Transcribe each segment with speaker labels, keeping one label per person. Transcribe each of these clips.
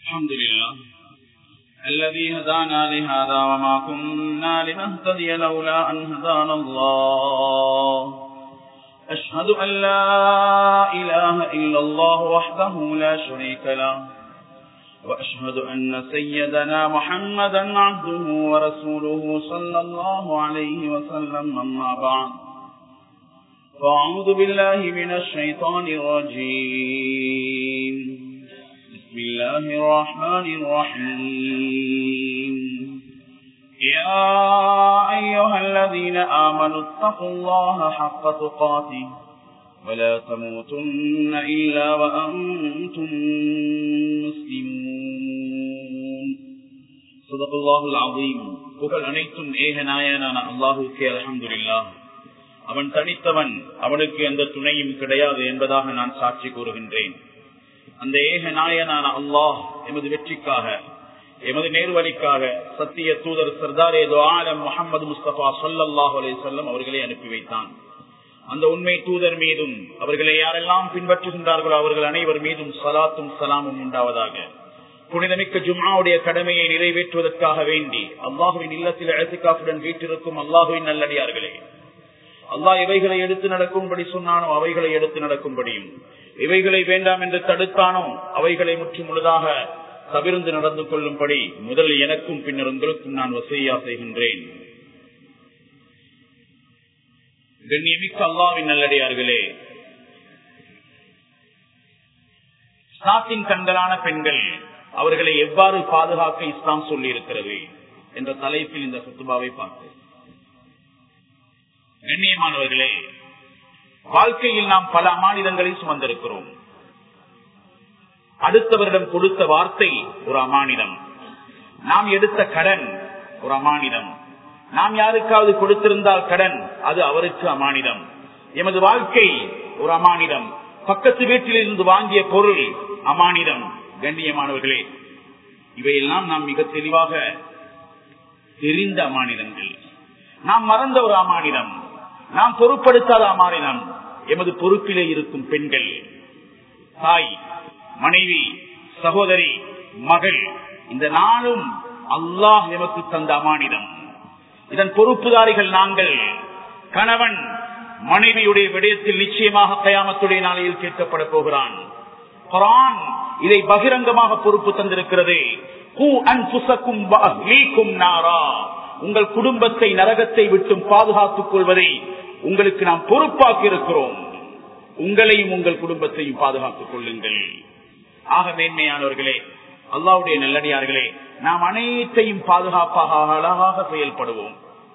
Speaker 1: الحمد لله الذي هدانا لهذا وما كنا لنهتدي لولا أن هدانا الله أشهد أن لا إله إلا الله وحده لا شريك له وأشهد أن سيدنا محمدا عبده ورسوله صلى الله عليه وسلم أما بعد فأعوذ بالله من الشيطان الرجيم بسم الله الرحمن الرحيم يا أيها الذين آمنوا اتقوا الله حق تقاته ولا تموتن إلا وأنتم مسلمون صدق الله العظيم புகழ் அனைத்தும் ஏக நாயனான அல்லாஹுக்கே அலமதுல்லா அவன் தனித்தவன் அவனுக்கு எந்த துணையும் கிடையாது என்பதாக நான் சாட்சி கூறுகின்றேன் அந்த ஏக நாயனான அல்லாஹ் எமது வெற்றிக்காக எமது நேர்வழிக்காக சத்திய தூதர் சர்தாரே ஆலம் முகமது முஸ்தபா சொல்லல்லாஹ் அலே சொல்லம் அவர்களை அனுப்பி வைத்தான் அந்த உண்மை தூதர் மீதும் அவர்களை யாரெல்லாம் பின்பற்றுகின்றார்களோ அவர்கள் அனைவர் மீதும் சலாத்தும் சலாமும் உண்டாவதாக புனிதமிக்க ஜும்மாவுடைய கடமையை நிறைவேற்றுவதற்காக வேண்டி அல்லாஹுவின் இல்லத்தில் அழத்துக்காப்புடன் வீட்டிருக்கும் அல்லாஹுவின் நல்லடியார்களே அல்லாஹ் இவைகளை எடுத்து நடக்கும்படி சொன்னானோ அவைகளை எடுத்து நடக்கும்படியும் இவைகளை வேண்டாம் என்று தடுத்தானோ அவைகளை முற்று முழுதாக தவிர்ந்து நடந்து கொள்ளும்படி முதலில் எனக்கும் பின்னர் உங்களுக்கும் நான் வசையா செய்கின்றேன் கண்ணியமிக்க அல்லாவின் நல்லடியார்களே ஸ்டார்டிங் கண்களான பெண்கள் அவர்களை எவ்வாறு பாதுகாக்க இஸ்லாம் சொல்லி இருக்கிறது என்ற தலைப்பில் இந்த சுத்துபாவை பார்த்தேன் கண்ணியமானவர்களே வாழ்க்கையில் நாம் பல அமானிதங்களை சுமந்திருக்கிறோம் அடுத்தவரிடம் கொடுத்த வார்த்தை ஒரு அமானிதம் நாம் எடுத்த கடன் ஒரு அமானிதம் நாம் யாருக்காவது கொடுத்திருந்தால் கடன் அது அவருக்கு அமானிதம் எமது வாழ்க்கை ஒரு அமானிதம் பக்கத்து வீட்டில் இருந்து வாங்கிய பொருள் அமானிதம் கண்ணியமானவர்களே இவையெல்லாம் நாம் மிக தெளிவாக தெரிந்த அமானிதங்கள் நாம் மறந்த ஒரு அமானிதம் நாம் பொருட்படுத்தாத அமானிதம் எமது பொறுப்பிலே இருக்கும் பெண்கள் தாய் மனைவி சகோதரி மகள் இந்த நாளும் அல்லாஹ் எமக்கு தந்த அமானிதம் இதன் பொறுப்புதாரிகள் நாங்கள் கணவன் மனைவியுடைய விடயத்தில் நிச்சயமாக கயாமத்துடைய நாளையில் கேட்கப்பட போகிறான் குரான் இதை பகிரங்கமாக பொறுப்பு தந்திருக்கிறது உங்கள் குடும்பத்தை நரகத்தை விட்டும் பாதுகாத்துக் கொள்வதை உங்களுக்கு நாம் பொறுப்பாக்கி இருக்கிறோம் உங்களையும் உங்கள் குடும்பத்தையும் பாதுகாத்துக் கொள்ளுங்கள் ஆக மேன்மையானவர்களே அல்லாவுடைய நல்லடியார்களே நாம் அனைத்தையும் பாதுகாப்பாக அழகாக செயல்படுவோம்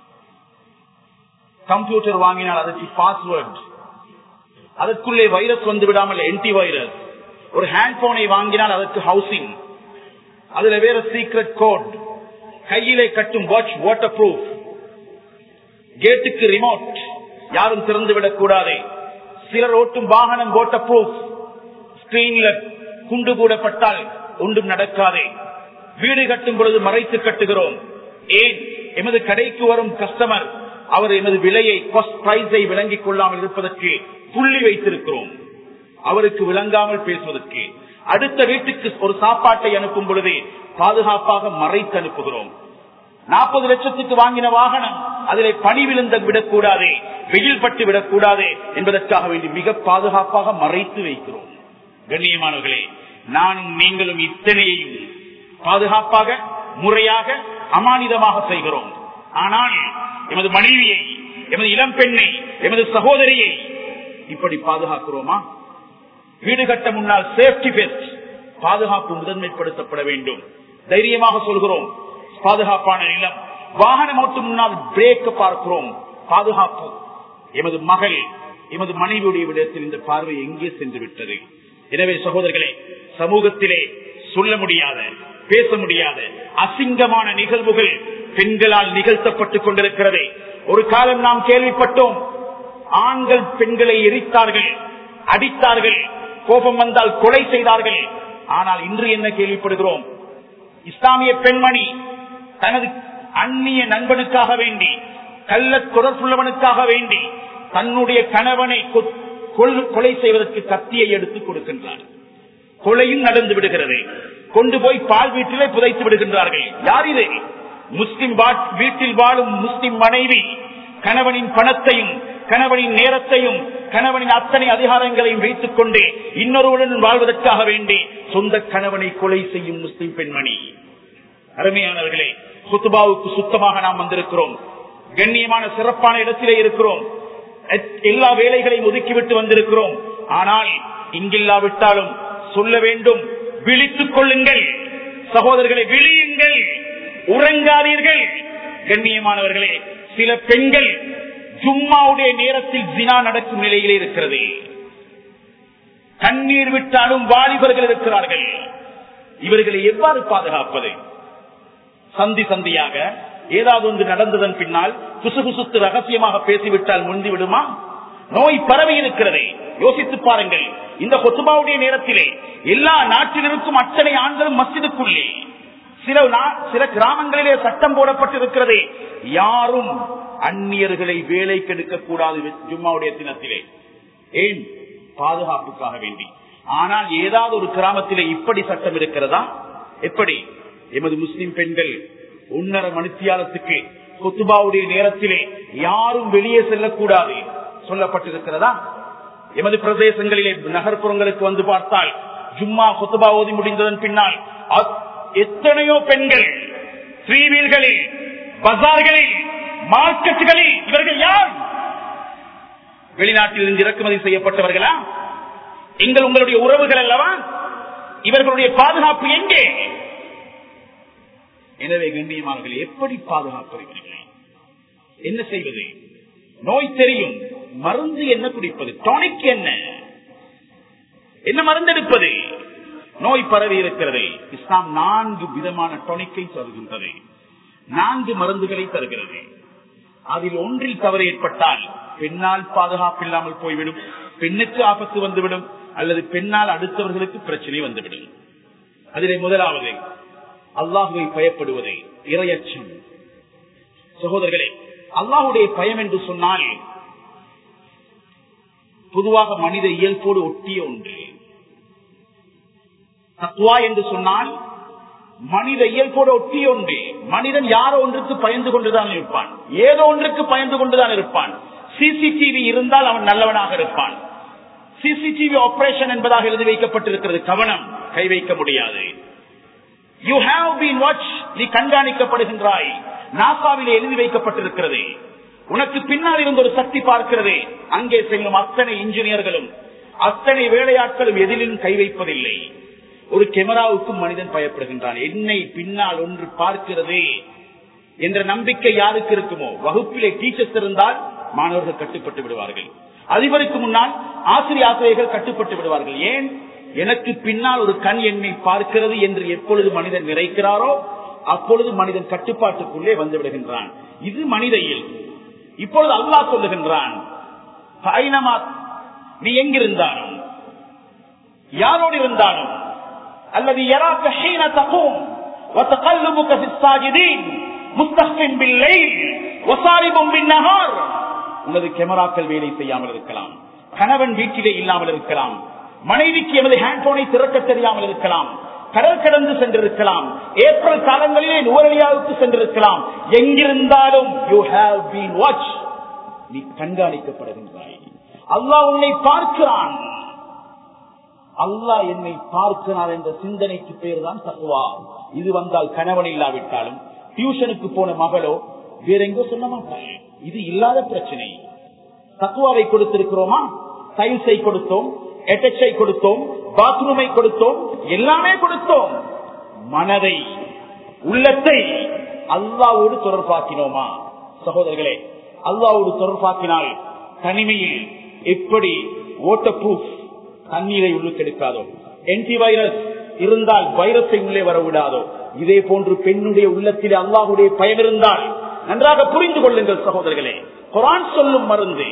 Speaker 1: கம்ப்யூட்டர் வாங்கினால் அதற்கு பாஸ்வேர்ட் அதற்குள்ளே வைரஸ் வந்து விடாமல் என்டி வைரஸ் ஒரு ஹேண்ட் போனை வாங்கினால் அதற்கு ஹவுசிங் அதுல வேற சீக்ரெட் கோட் கையிலே கட்டும் வாட்ச் வாட்டர் ப்ரூஃப் கேட்டுக்கு ரிமோட் யாரும் திறந்து விடக் கூடாது சிலர் ஓட்டும் வாகனம் வாட்டர் ப்ரூஃப் ஸ்கிரீன்ல குண்டு கூடப்பட்டால் ஒன்றும் நடக்காதே வீடு கட்டும் பொழுது மறைத்து கட்டுகிறோம் ஏன் எமது கடைக்கு வரும் கஸ்டமர் அவர் எமது விலையை பிரைஸை விளங்கிக் கொள்ளாமல் இருப்பதற்கு புள்ளி வைத்திருக்கிறோம் அவருக்கு விளங்காமல் பேசுவதற்கு அடுத்த வீட்டுக்கு ஒரு சாப்பாட்டை அனுப்பும் பொழுது பாதுகாப்பாக மறைத்து அனுப்புகிறோம் நாற்பது லட்சத்துக்கு வாங்கின வாகனம் அதிலே பணி விழுந்த விடக்கூடாது வெயில் பட்டு விடக்கூடாது என்பதற்காக வேண்டி மிக பாதுகாப்பாக மறைத்து வைக்கிறோம் கண்ணியமானவர்களே நானும் நீங்களும் இத்தனையையும் பாதுகாப்பாக முறையாக அமானிதமாக செய்கிறோம் ஆனால் எமது மனைவியை எமது இளம் பெண்ணை எமது சகோதரியை இப்படி பாதுகாக்கிறோமா வீடு கட்ட முன்னால் சேஃப்டி பெஸ்ட் பாதுகாப்பு முதன்மைப்படுத்தப்பட வேண்டும் தைரியமாக சொல்கிறோம் பாதுகாப்பான நிலம் வாகனம் ஓட்டும் முன்னால் பிரேக்க பார்க்கிறோம் பாதுகாப்பு எமது மகள் எமது மனைவியுடைய விடத்தில் இந்த பார்வை எங்கே சென்று விட்டது எனவே சகோதரர்களே சமூகத்திலே சொல்ல முடியாத பேச முடியாத அசிங்கமான நிகழ்வுகள் பெண்களால் நிகழ்த்தப்பட்டுக் கொண்டிருக்கிறது ஒரு காலம் நாம் கேள்விப்பட்டோம் ஆண்கள் பெண்களை எரித்தார்கள் அடித்தார்கள் கோபம் வந்தால் கொலை செய்தார்கள் ஆனால் இன்று என்ன கேள்விப்படுகிறோம் இஸ்லாமிய பெண்மணி தனது அந்நிய நண்பனுக்காக வேண்டி கள்ள தொடர்புள்ளவனுக்காக வேண்டி தன்னுடைய கணவனை கொ- கொல்- கொலை செய்வதற்கு கத்தியை எடுத்து கொடுக்கின்றார் கொலையும் நடந்து விடுகிறது கொண்டு போய் பால் வீட்டிலே புதைத்து விடுகின்றார்கள் யார் இது முஸ்லிம் வா- வீட்டில் வாழும் முஸ்லிம் மனைவி கணவனின் பணத்தையும் கணவனின் நேரத்தையும் கணவனின் அத்தனை அதிகாரங்களையும் வைத்துக் கொண்டு இன்னொருவருடன் வாழ்வதற்காக வேண்டி சொந்த கணவனை கொலை செய்யும் முஸ்லிம் பெண்மணி அருமையானவர்களே குத்துபாவுக்கு சுத்தமாக நாம் வந்திருக்கிறோம் கண்ணியமான சிறப்பான இடத்திலே இருக்கிறோம் எத்- எல்லா வேலைகளையும் ஒதுக்கிவிட்டு வந்திருக்கிறோம் ஆனால் இங்கில்லாவிட்டாலும் சொல்ல வேண்டும் விழித்துக் கொள்ளுங்கள் சகோதரர்களை விழியுங்கள் உறங்காதீர்கள் கண்ணியமானவர்களே சில பெண்கள் ஜும்மாவுடைய நேரத்தில் ஜினா நடக்கும் நிலையிலே இருக்கிறது கண்ணீர் விட்டாலும் வாலிபர்கள் இருக்கிறார்கள் இவர்களை எவ்வாறு பாதுகாப்பது சந்தி சந்தியாக ஏதாவது ஒன்று நடந்ததன் பின்னால் குசுகுசுத்து ரகசியமாக பேசிவிட்டால் முந்தி விடுமா நோய் பரவி இருக்கிறது யோசித்து பாருங்கள் இந்த கொத்துபாவுடைய நேரத்திலே எல்லா நாட்டில் இருக்கும் அத்தனை ஆண்களும் மஸ்ஜிதுக்குள்ளே சில நா- சில கிராமங்களிலே சட்டம் போடப்பட்டிருக்கிறது யாரும் அந்நியர்களை வேலை கெடுக்க கூடாது ஜும்மாவுடைய தினத்திலே ஏன் பாதுகாப்புக்காக வேண்டி ஆனால் ஏதாவது ஒரு கிராமத்திலே இப்படி சட்டம் இருக்கிறதா எப்படி எமது முஸ்லிம் பெண்கள் ஒன்னரை மணித்தியாலத்துக்கு கொத்துபாவுடைய நேரத்திலே யாரும் வெளியே செல்லக்கூடாது சொல்லப்பட்டிருக்கிறதா எமது பிரதேசங்களிலே நகர்ப்புறங்களுக்கு வந்து பார்த்தால் ஜும்மா கொத்துபா ஓதி முடிந்ததன் பின்னால் அத்- எத்தனையோ பெண்கள் ஸ்ரீவீல்களில் பஜார்களில் மார்க்கெட்டுகளில் இவர்கள் யார் வெளிநாட்டில் இருந்து இறக்குமதி செய்யப்பட்டவர்களா எங்கள் உங்களுடைய உறவுகள் அல்லவா இவர்களுடைய பாதுகாப்பு எங்கே எனவே கண்ணியமானவர்கள் எப்படி பாதுகாப்பது இவர்களை என்ன செய்வது நோய் தெரியும் மருந்து என்ன குடிப்பது டானிக் என்ன என்ன மருந்து எடுப்பது நோய் பரவி இருக்கிறது இஸ்லாம் நான்கு விதமான டொனிக்கை தருகின்றது நான்கு மருந்துகளை தருகிறது அதில் ஒன்றில் தவறு ஏற்பட்டால் பெண்ணால் பாதுகாப்பு இல்லாமல் போய்விடும் பெண்ணுக்கு ஆபத்து வந்துவிடும் அல்லது பெண்ணால் அடுத்தவர்களுக்கு பிரச்சனை வந்துவிடும் அதிலே முதலாவது அல்லாஹுவை பயப்படுவது இரையச்சம் சகோதரர்களே அல்லாஹுடைய பயம் என்று சொன்னால் பொதுவாக மனித இயல்போடு ஒட்டிய ஒன்று தத்துவா என்று சொன்னால் மனித இயல்போடு ஒட்டிய ஒன்று மனிதன் யாரோ ஒன்றுக்கு பயந்து கொண்டுதான் இருப்பான் ஏதோ ஒன்றுக்கு பயந்து கொண்டுதான் இருப்பான் சிசிடிவி இருந்தால் அவன் நல்லவனாக இருப்பான் சிசிடிவி ஆபரேஷன் என்பதாக எழுதி வைக்கப்பட்டிருக்கிறது கவனம் கை வைக்க முடியாது யூ ஹாவ் பீன் வாட்ச் நீ கண்காணிக்கப்படுகின்றாய் நாசாவில் எழுதி வைக்கப்பட்டிருக்கிறது உனக்கு பின்னால் இருந்த ஒரு சக்தி பார்க்கிறது அங்கே செல்லும் அத்தனை இன்ஜினியர்களும் அத்தனை வேலையாட்களும் எதிலும் கை வைப்பதில்லை ஒரு கேமராவுக்கும் மனிதன் பயப்படுகின்றான் என்னை பின்னால் ஒன்று பார்க்கிறது என்ற நம்பிக்கை யாருக்கு இருக்குமோ வகுப்பிலே டீச்சர்ஸ் இருந்தால் மாணவர்கள் கட்டுப்பட்டு விடுவார்கள் அதிபருக்கு முன்னால் ஆசிரியர் ஆசிரியர்கள் கட்டுப்பட்டு விடுவார்கள் ஏன் எனக்கு பின்னால் ஒரு கண் என்னை பார்க்கிறது என்று எப்பொழுது மனிதன் நிறைக்கிறாரோ அப்பொழுது மனிதன் கட்டுப்பாட்டுக்குள்ளே வந்து விடுகின்றான் இது மனித இயல்பு இப்பொழுது அல்லாஹ் சொல்லுகின்றான் "ஃபைனமா நீ எங்கிருந்தாலும் யாரோடு இருந்தாலும் அல்லது يراك حين تقوم وتقلبك في الساجدين مستخف بالليل وصارب بالنهار உனது கேமராக்கள் வேலை செய்யாமல் இருக்கலாம் கணவன் வீட்டிலே இல்லாமல் இருக்கலாம் மனைவிக்கு எமது ஹேண்ட்போனை திறக்க தெரியாமல் இருக்கலாம் கடல் கடந்து சென்றிருக்கலாம் ஏப்ரல் காலங்களிலே நுவரலியாவுக்கு சென்றிருக்கலாம் எங்கிருந்தாலும் யூ ஹாவ் பீன் வாட்ச் நீ கண்காணிக்கப்படுகின்றாய் அல்லாஹ் உன்னை பார்க்கிறான் அல்லாஹ் என்னை பார்க்கிறார் என்ற சிந்தனைக்கு பேர் தான் தக்குவா இது வந்தால் கணவன் இல்லாவிட்டாலும் டியூஷனுக்கு போன மகளோ வேற எங்கோ சொல்ல மாட்டாள் இது இல்லாத பிரச்சனை தக்குவாவை கொடுத்திருக்கிறோமா சயின்ஸை கொடுத்தோம் எட்டச்சை கொடுத்தோம் பாத்ரூமை கொடுத்தோம் எல்லாமே கொடுத்தோம் மனதை உள்ளத்தை அல்லாவோடு தொடர்பாக்கினோமா சகோதரர்களே அல்லாவோடு தொடர்பாக்கினால் தனிமையில் எப்படி ஓட்ட ப்ரூஃப் தண்ணீரை உள்ளுக்கெடுக்காதோ என்டி வைரஸ் இருந்தால் வைரஸை உள்ளே வர விடாதோ இதே போன்று பெண்ணுடைய உள்ளத்திலே அல்லாஹுடைய பயம் இருந்தால் நன்றாக புரிந்து கொள்ளுங்கள் சகோதரர்களே குரான் சொல்லும் மருந்து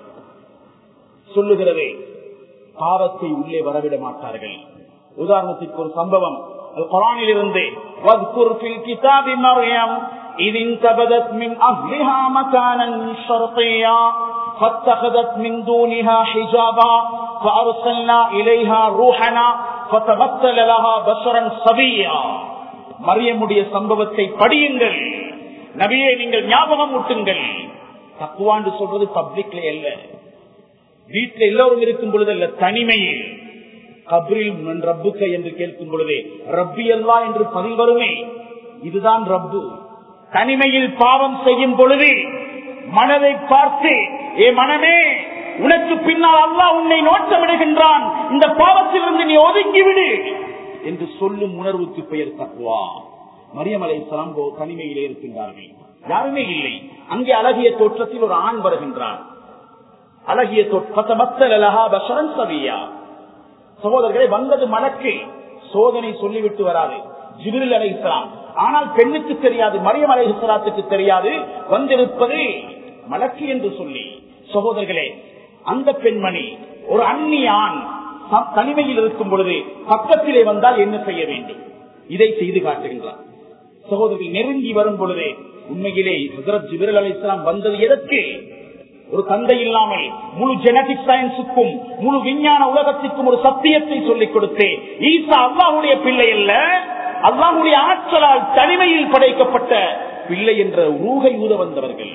Speaker 1: சொல்லுகிறது பாவத்தை உள்ளே வரவிட மாட்டார்கள் உதாரணத்திற்கு ஒரு சம்பவம் அது குரானில் இருந்து واذكر في الكتاب مريم إذ انتبذت من أهلها مكانا شرقيا فاتخذت من دونها حجابا فأرسلنا إليها روحنا فَتَمَثَّلَ لَهَا بَشَرًا سَوِيًّا. மரியமுடைய சம்பவத்தை படியுங்கள் நபியை நீங்கள் ஞாபகம் ஊட்டுங்கள் தக்குவாண்டு சொல்றது பப்ளிக்ல அல்ல வீட்டில் எல்லோரும் இருக்கும் பொழுது அல்ல தனிமையில் கப்ரில் மன் ரப்புக்க என்று கேட்கும் பொழுதே ரப்பி அல்லா என்று பதில் வருமே இதுதான் ரப்பு தனிமையில் பாவம் செய்யும் பொழுது மனதை பார்த்து ஏ மனமே உனக்கு பின்னால் அல்லாஹ் உன்னை நோட்டமிடுகின்றான் இந்த பாவத்திலிருந்து நீ ஒதுங்கிவிடு என்று சொல்லும் உணர்வுக்கு பெயர் தக்குவா மரியமலை சலாம்போ தனிமையிலே இருக்கின்றார்கள் யாருமே இல்லை அங்கே அழகிய தோற்றத்தில் ஒரு ஆண் வருகின்றான் அழகிய தோற்றன் சவியா சகோதரர்களை வந்தது மலக்கு சோதனை சொல்லிவிட்டு வராது ஜிபிரில் அலை இஸ்லாம் ஆனால் பெண்ணுக்கு தெரியாது மரியம் அலை இஸ்லாத்துக்கு தெரியாது வந்திருப்பது மலக்கு என்று சொல்லி சகோதரர்களே அந்த பெண்மணி ஒரு அந்நியான் தனிமையில் இருக்கும் பொழுது பக்கத்திலே வந்தால் என்ன செய்ய வேண்டும் இதை செய்து காட்டுகின்றார் சகோதரர்கள் நெருங்கி வரும் பொழுதே உண்மையிலே ஹசரத் ஜிபிரல் அலி இஸ்லாம் வந்தது எதற்கு ஒரு தந்தை இல்லாமல் முழு ஜெனடிக் சயின்ஸுக்கும் முழு விஞ்ஞான உலகத்திற்கும் ஒரு சத்தியத்தை சொல்லிக் கொடுத்து ஈசா அல்லாஹுடைய பிள்ளை அல்ல அல்லாஹுடைய ஆற்றலால் தனிமையில் படைக்கப்பட்ட பிள்ளை என்ற ஊகை ஊத வந்தவர்கள்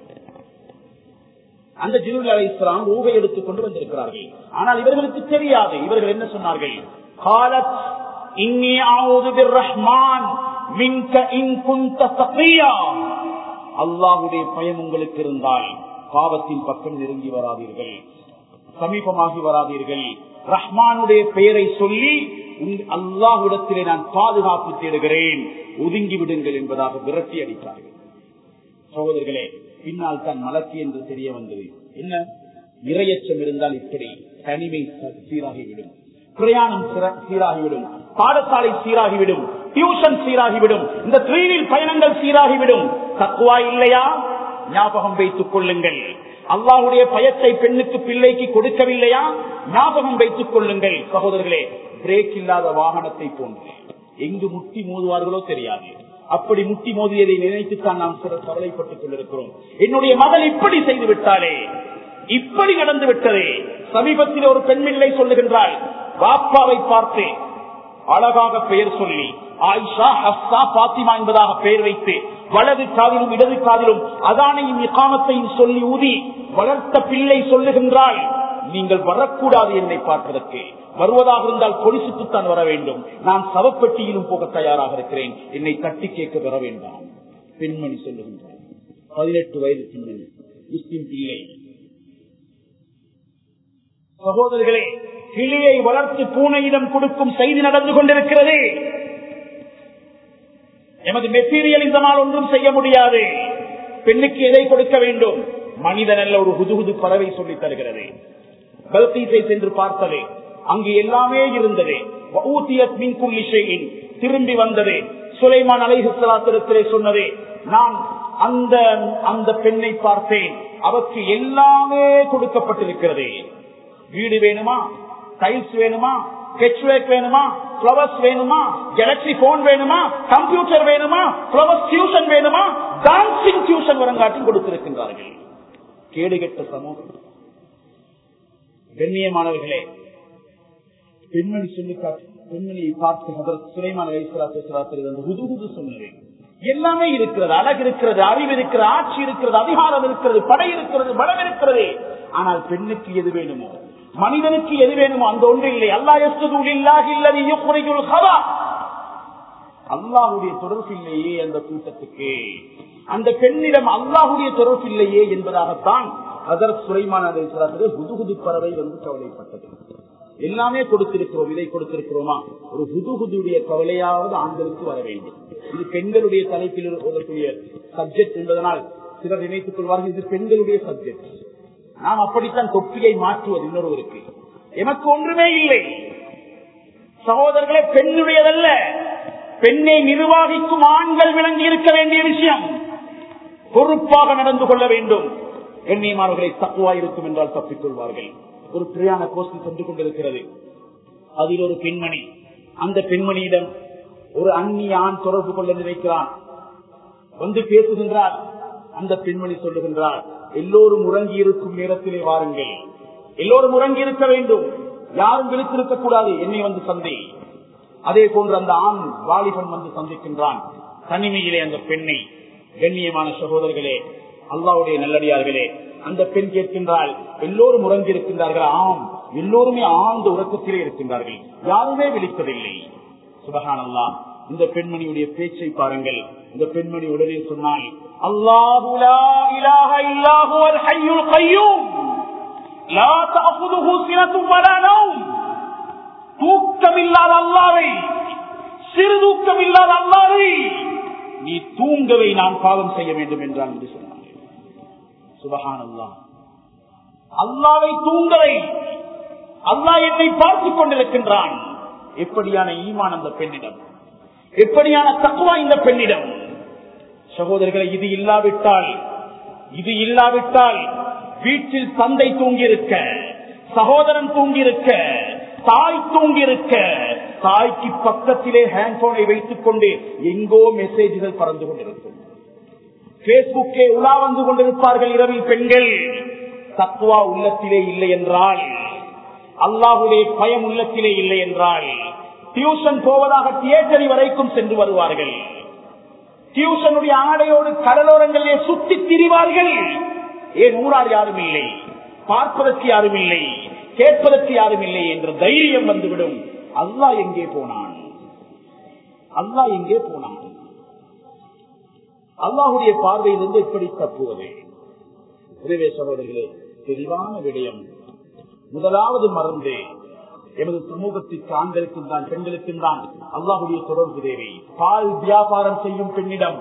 Speaker 1: அந்த ஜிருல் அலை இஸ்லாம் ஊகை எடுத்துக் கொண்டு வந்திருக்கிறார்கள் ஆனால் இவர்களுக்கு தெரியாது இவர்கள் என்ன சொன்னார்கள் காலத் இன்னி ஆவுது ரஹ்மான் மின்க இன் குந்த தப்பியா அல்லாஹுடைய பயம் உங்களுக்கு இருந்தால் பாவத்தின் பக்கம் நெருங்கி வராதீர்கள் சமீபமாகி வராதீர்கள் ரஹ்மானுடைய பெயரை சொல்லி அல்லாஹுடத்திலே நான் பாதுகாப்பு தேடுகிறேன் ஒதுங்கி விடுங்கள் என்பதாக விரட்டி அடித்தார்கள் சகோதரர்களே பின்னால் தான் மலர்ச்சி என்று தெரிய வந்தது என்ன இரையச்சம் இருந்தால் இப்படி தனிமை சீராகிவிடும் பிரயாணம் சீராகிவிடும் பாடசாலை சீராகிவிடும் டியூஷன் சீராகிவிடும் இந்த ட்ரெயினில் பயணங்கள் சீராகிவிடும் தக்குவா இல்லையா ஞாபகம் வைத்துக் கொள்ளுங்கள் அல்லாஹுடைய பயத்தை பெண்ணுக்கு பிள்ளைக்கு கொடுக்கவில்லையா ஞாபகம் வைத்துக் கொள்ளுங்கள் சகோதரர்களே பிரேக் இல்லாத வாகனத்தை போன்று எங்கு முட்டி மோதுவார்களோ தெரியாது அப்படி முட்டி மோதியதை நினைத்துத்தான் நாம் சில கவலைப்பட்டுக் கொண்டிருக்கிறோம் என்னுடைய மகள் இப்படி செய்து விட்டாலே இப்படி நடந்து விட்டதே சமீபத்தில் ஒரு பெண்மில்லை சொல்லுகின்றாள் பாப்பாவை பார்த்து அழகாக பெயர் சொல்லி ஆயிஷா ஹஸ்ஸா பாத்திமா என்பதாக பெயர் வைத்து வலது காதிலும் இடது காதிலும் அதானையும் இக்காமத்தையும் சொல்லி ஊதி வளர்த்த பிள்ளை சொல்லுகின்றாள் நீங்கள் வரக்கூடாது என்னை பார்ப்பதற்கு வருவதாக இருந்தால் பொலிசுக்குத்தான் வர வேண்டும் நான் சவப்பெட்டியிலும் போக தயாராக இருக்கிறேன் என்னை தட்டி கேட்க வர வேண்டாம் பெண்மணி சொல்லுகின்றார் பதினெட்டு வயது பெண்மணி முஸ்லிம் பிள்ளை சகோதரர்களே கிளியை வளர்த்து பூனையிடம் கொடுக்கும் செய்தி நடந்து கொண்டிருக்கிறது எமது மெட்டீரியலிசமால் ஒன்றும் செய்ய முடியாது பெண்ணுக்கு எதை கொடுக்க வேண்டும் மனிதன் அல்ல ஒரு புதுகுது பறவை சொல்லித் தருகிறது பல்கீசை சென்று பார்த்தது அங்கு எல்லாமே இருந்தது திரும்பி வந்தது சுலைமான் அலைஹலாத்திரத்திலே சொன்னது நான் அந்த அந்த பெண்ணை பார்த்தேன் அவருக்கு எல்லாமே கொடுக்கப்பட்டிருக்கிறது வீடு வேணுமா டைல்ஸ் வேணுமா ஸ்கெட்ச்வேக் வேணுமா பிளவர்ஸ் வேணுமா கேலக்சி போன் வேணுமா கம்ப்யூட்டர் வேணுமா பிளவர்ஸ் டியூஷன் வேணுமா டான்சிங் டியூஷன் வரங்காட்டி கொடுத்திருக்கின்றார்கள் கேடுகெட்ட சமூகம் கண்ணியமானவர்களே பெண்மணி சொல்லி பெண்மணியை பார்த்து சுலைமான வயசுராத்து சொன்னது எல்லாமே இருக்கிறது அழகு இருக்கிறது அறிவு இருக்கிறது ஆட்சி இருக்கிறது அதிகாரம் இருக்கிறது படை இருக்கிறது பலம் இருக்கிறது ஆனால் பெண்ணுக்கு எது வேணுமோ மனிதனுக்கு எது வேணுமோ அந்த ஒன்று இல்லை அல்லா அல்லாஹுடைய தொடர்பு இல்லையே அந்த கூட்டத்துக்கு அந்த பெண்ணிடம் அல்லாஹுடைய தொடர்பு இல்லையே என்பதாகத்தான் அதர் சுலைமான புதுகுது பறவை வந்து கவலைப்பட்டது எல்லாமே கொடுத்திருக்கிறோம் இதை கொடுத்திருக்கிறோமா ஒரு புதுகுதுடைய கவலையாவது ஆண்களுக்கு வர வேண்டும் இது பெண்களுடைய தலைப்பில் ஓதக்கூடிய சப்ஜெக்ட் என்பதனால் சிலர் நினைத்துக் கொள்வார்கள் இது பெண்களுடைய சப்ஜெக்ட் நாம் அப்படித்தான் தொப்பியை மாற்றுவது இன்னொருவருக்கு எமக்கு ஒன்றுமே இல்லை சகோதரர்களே பெண்ணுடையதல்ல பெண்ணை நிர்வாகிக்கும் ஆண்கள் விளங்கி இருக்க வேண்டிய விஷயம் பொறுப்பாக நடந்து கொள்ள வேண்டும் எண்ணியமானவர்களை தக்குவா இருக்கும் என்றால் தப்பிக் கொள்வார்கள் ஒரு பிரியான கோஷ்டி சென்று கொண்டிருக்கிறது அதில் ஒரு பெண்மணி அந்த பெண்மணியிடம் ஒரு அந்நிய ஆண் தொடர்பு கொள்ள நினைக்கிறான் வந்து பேசுகின்றார் அந்த பெண்மணி சொல்லுகின்றார் எல்லோரும் உறங்கி இருக்கும் நேரத்திலே வாருங்கள் எல்லோரும் உறங்கி இருக்க வேண்டும் யாரும் விழித்திருக்க கூடாது என்னை வந்து சந்தை அதே போன்று அந்த ஆண் வாலிபன் வந்து சந்திக்கின்றான் தனிமையிலே அந்த பெண்ணை கண்ணியமான சகோதரர்களே அல்லாவுடைய நல்லடியார்களே அந்த பெண் கேட்கின்றால் எல்லோரும் உறங்கி இருக்கின்றார்கள் ஆம் எல்லோருமே ஆழ்ந்த உறக்கத்திலே இருக்கின்றார்கள் யாருமே விழிப்பதில்லை சுபகான் அல்லா இந்த பெண்மணியுடைய பேச்சை பாருங்கள் இந்த பெண்மணி உடனே சொன்னால் அல்லாஹு லா இலாஹ இல்லா ஹுவல் ஹய்யுல் கய்யூம் லா தஅخذஹு சினத்தும் வலா நௌம் தூக்கமில்லாத அல்லாவை சிறு தூக்கமில்லாத அல்லாவை நீ தூங்கவை நான் பாவம் செய்ய வேண்டும் என்றான் என்று சொன்னார் சுபகான் அல்லா அல்லாவை தூங்கவை அல்லாஹ் என்னை பார்த்துக் கொண்டிருக்கின்றான் எப்படியான ஈமான் அந்த பெண்ணிடம் எப்படியான தக்குவா இந்த பெண்ணிடம் சகோதரர்களை இது இல்லாவிட்டால் இது இல்லாவிட்டால் வீட்டில் தந்தை தூங்கியிருக்க சகோதரன் தூங்கியிருக்க தாய் தூங்கியிருக்க தாய்க்கு பக்கத்திலே ஹேண்ட் போனை வைத்துக் கொண்டு எங்கோ மெசேஜ்கள் பறந்து கொண்டிருக்கும் பேஸ்புக்கே உலா வந்து கொண்டிருப்பார்கள் இரவில் பெண்கள் தக்குவா உள்ளத்திலே இல்லை என்றால் அல்லாஹுடைய பயம் உள்ளத்திலே இல்லை என்றால் டியூஷன் போவதாக தியேட்டரி வரைக்கும் சென்று வருவார்கள் டியூஷனுடைய ஆடையோடு கடலோரங்களிலே சுத்தி திரிவார்கள் ஏன் ஊரார் யாரும் இல்லை பார்ப்பதற்கு யாரும் இல்லை கேட்பதற்கு யாரும் இல்லை என்ற தைரியம் வந்துவிடும் அல்லாஹ் எங்கே போனான் அல்லாஹ் எங்கே போனான் அல்லாஹுடைய பார்வையிலிருந்து எப்படி தப்புவது உதவே சகோதரர்களே தெளிவான விடயம் முதலாவது மறந்து எமது சமூகத்திற்கு ஆண்களுக்கும் தான் பெண்களுக்கும் தான் அல்லாஹுடைய தொடர்பு தேவை பால் வியாபாரம் செய்யும் பெண்ணிடம்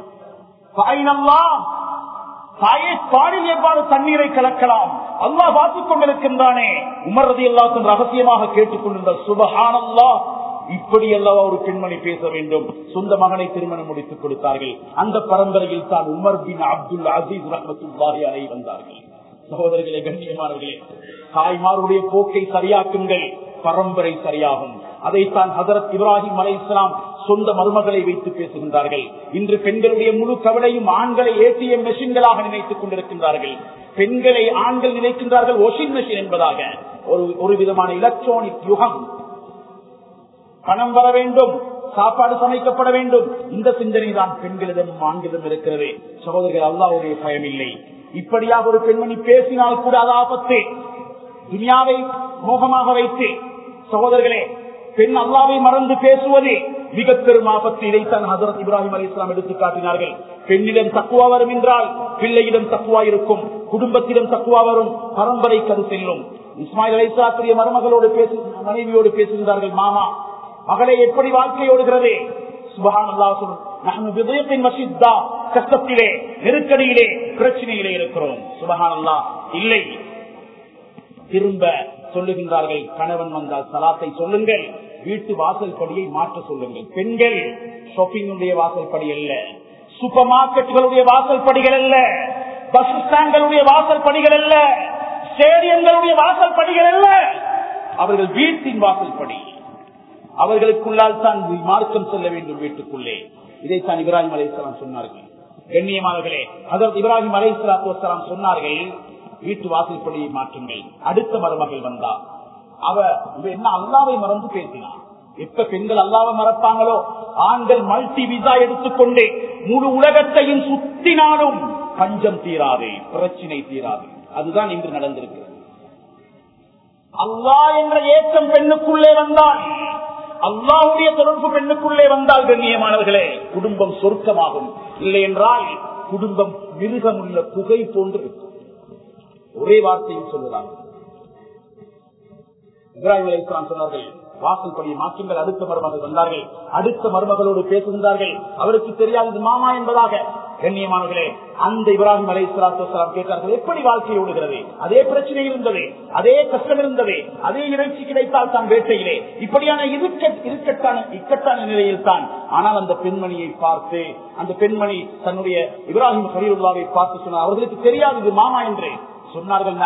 Speaker 1: தாயே பாலில் எவ்வாறு தண்ணீரை கலக்கலாம் அல்லாஹ் பார்த்துக் கொண்டிருக்கின்றானே உமர்றது எல்லாத்தும் ரகசியமாக கேட்டுக்கொண்டிருந்த சுபஹானல்லா இப்படி அல்லவா ஒரு பெண்மணி பேச வேண்டும் சொந்த மகனை திருமணம் முடித்துக் கொடுத்தார்கள் அந்த பரம்பரையில் தான் உமர் பின் அப்துல் அசீஸ் ரஹமத்துல்லாஹி அலை வந்தார்கள் சகோதரர்களே கண்ணியமானவர்களே தாய்மாருடைய போக்கை சரியாக்குங்கள் பரம்பரை சரியாகும் அதைத்தான் ஹசரத் இப்ராஹிம் அலை இஸ்லாம் சொந்த மருமகளை வைத்து பேசுகின்றார்கள் இன்று பெண்களுடைய முழு கவலையும் ஆண்களை ஏடிஎம் மெஷின்களாக நினைத்துக் கொண்டிருக்கின்றார்கள் பெண்களை ஆண்கள் நினைக்கின்றார்கள் வாஷிங் மெஷின் என்பதாக ஒரு ஒரு விதமான எலக்ட்ரானிக் யுகம் பணம் வர வேண்டும் சாப்பாடு சமைக்கப்பட வேண்டும் இந்த சிந்தனை தான் பெண்களிடம் ஆண்களிடம் இருக்கிறது சகோதரர்கள் அல்லாவுடைய பயம் இல்லை இப்படியாக ஒரு பெண்மணி பேசினால் கூட அது ஆபத்து துனியாவை மோகமாக வைத்து சகோதரர்களே பெண் அல்லாவை மறந்து பேசுவது மிக பெரும் ஆபத்து இதைத்தான் ஹசரத் இப்ராஹிம் அலி இஸ்லாம் எடுத்து காட்டினார்கள் பெண்ணிடம் தக்குவா வரும் என்றால் பிள்ளையிடம் தக்குவா இருக்கும் குடும்பத்திடம் தக்குவா வரும் பரம்பரை கரு செல்லும் இஸ்மாயில் அலிஸ்லாத்துடைய மருமகளோடு பேசு மனைவியோடு பேசுகின்றார்கள் மாமா மகளே எப்படி வாழ்க்கை ஓடுகிறது கஷ்டத்திலே நெருக்கடியிலே பிரச்சனையிலே இருக்கிறோம் சுபகான் அல்லா இல்லை திரும்ப சொல்லுகின்றார்கள் கணவன் வந்தால் சலாத்தை சொல்லுங்கள் வீட்டு வாசல் படியை மாற்ற சொல்லுங்கள் பெண்கள் ஷாப்பிங்குடைய வாசல் படி அல்ல சூப்பர் மார்க்கெட்டுகளுடைய வாசல் படிகள் அல்ல பஸ் ஸ்டாண்ட்களுடைய வாசல் படிகள் அல்ல ஸ்டேடியங்களுடைய வாசல் படிகள் அல்ல அவர்கள் வீட்டின் வாசல் படி அவர்களுக்குள்ளால் தான் மார்க்கம் செல்ல வேண்டும் வீட்டுக்குள்ளே இதைத்தான் இப்ராஹிம் அலையாம் சொன்னார்கள் கண்ணியமானவர்களே அதற்கு இப்ராஹிம் அலை சலாத்து சொன்னார்கள் வீட்டு வாசல்படியை மாற்றுங்கள் அடுத்த மருமகள் வந்தா அவ என்ன அல்லாவை மறந்து பேசினான் எப்ப பெண்கள் அல்லாவை மறப்பாங்களோ ஆண்கள் மல்டி விசா எடுத்துக்கொண்டு முழு உலகத்தையும் சுத்தினாலும் பஞ்சம் தீராது பிரச்சினை தீராது அதுதான் இன்று நடந்திருக்கிறது அல்லா என்ற ஏற்றம் பெண்ணுக்குள்ளே வந்தால் அல்லாவுடைய தொடர்பு பெண்ணுக்குள்ளே வந்தால் கண்ணியமானவர்களே குடும்பம் சொர்க்கமாகும் இல்லை என்றால் குடும்பம் மிருகமுள்ள புகை போன்று இருக்கும் ஒரே வார்த்தையில் சொல்லுறாங்க இப்ராஹிம் அலி இஸ்லாம் சொன்னார்கள் வாசல் படியை மாற்றுங்கள் அடுத்த மருமகள் வந்தார்கள் அடுத்த மருமகளோடு பேசுகின்றார்கள் அவருக்கு தெரியாது மாமா என்பதாக கண்ணியமானவர்களே அந்த இப்ராஹிம் அலை இஸ்லாத்து கேட்டார்கள் எப்படி வாழ்க்கை ஓடுகிறது அதே பிரச்சனை இருந்தது அதே கஷ்டம் இருந்தது அதே இறைச்சி கிடைத்தால் தான் வேட்டையிலே இப்படியான இருக்கட்டான இக்கட்டான நிலையில் தான் ஆனால் அந்த பெண்மணியை பார்த்து அந்த பெண்மணி தன்னுடைய இப்ராஹிம் ஹரீருல்லாவை பார்த்து சொன்னார் அவர்களுக்கு தெரியாது இது மாமா என்று சொன்னார்கள்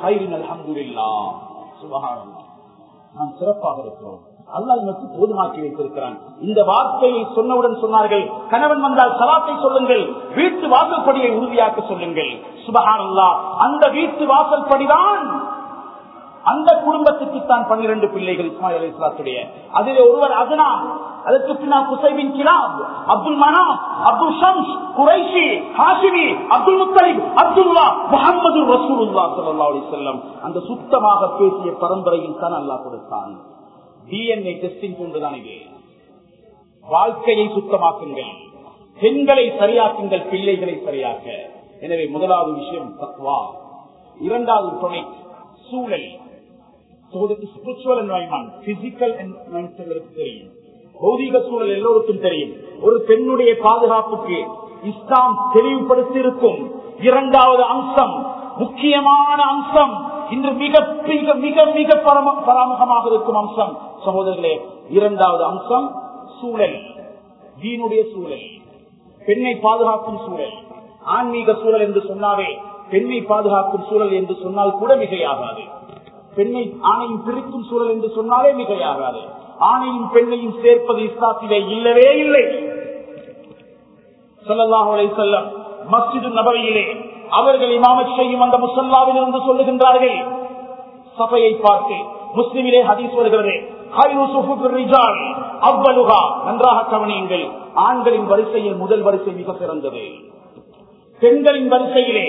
Speaker 1: நாம் சிறப்பாக இருக்கிறோம் அல்லா நமக்கு போதுமாக்கி வைத்திருக்கிறான் இந்த வார்த்தையை சொன்னவுடன் சொன்னார்கள் கணவன் வந்தால் சலாத்தை சொல்லுங்கள் வீட்டு வாசல்படியை உறுதியாக்க சொல்லுங்கள் சுபகான் அல்லா அந்த வீட்டு வாசல்படிதான் அந்த குடும்பத்துக்கு தான் பன்னிரண்டு பிள்ளைகள் இஸ்மாயில் அலி இஸ்லாத்துடைய அதில் ஒருவர் அதனா அதற்கு பின்னால் குசைபின் கிலாப் அப்துல் மனா அப்துல் ஷம்ஸ் குரைஷி ஹாஷிமி அப்துல் முத்தலிப் அப்துல்லா முகமது ரசூலுல்லா ஸல்லல்லாஹு அலைஹி வஸல்லம் அந்த சுத்தமாக பேசிய பரம்பரையில் தான் அல்லாஹ் கொடுத்தான் டிஎன்ஏ டெஸ்டிங் கொண்டுதான் இது வாழ்க்கையை சுத்தமாக்குங்கள் பெண்களை சரியாக்குங்கள் பிள்ளைகளை சரியாக்க எனவே முதலாவது விஷயம் தத்வா இரண்டாவது துணை சூழல் ஸ்பிரிச்சுவல் என்வாய்மெண்ட் பிசிக்கல் என்வாய்மெண்ட் தெரியும் பௌதிக சூழல் எல்லோருக்கும் தெரியும் ஒரு பெண்ணுடைய பாதுகாப்புக்கு இஸ்லாம் தெளிவுபடுத்தி இருக்கும் இரண்டாவது அம்சம் முக்கியமான அம்சம் இன்று மிக மிக மிக மிக பரம- பராமுகமாக இருக்கும் அம்சம் சகோதரர்களே இரண்டாவது அம்சம் சூழல் வீணுடைய சூழல் பெண்ணை பாதுகாக்கும் சூழல் ஆன்மீக சூழல் என்று சொன்னாவே பெண்ணை பாதுகாக்கும் சூழல் என்று சொன்னால் கூட மிகையாகாது பெண்ணை ஆணையும் பிரிக்கும் சூழல் என்று சொன்னாலே மிகையாகாது ஆணையும் பெண்ணையும் சேர்ப்பது இஸ்லாத்திலே இல்லவே இல்லை ஸல்லல்லாஹு அலைஹி வஸல்லம் மஸ்ஜிது நபவியிலே அவர்கள் இமாமத் செய்யும் அந்த முசல்லாவில் இருந்து சொல்லுகின்றார்கள் சபையை பார்த்து முஸ்லிமிலே ஹதீஸ் வருகிறது ஹைரு சுஃபுஃபிர் ரிஜால் அவ்வலுகா நன்றாக கவனியுங்கள் ஆண்களின் வரிசையில் முதல் வரிசை மிக சிறந்தது பெண்களின் வரிசையிலே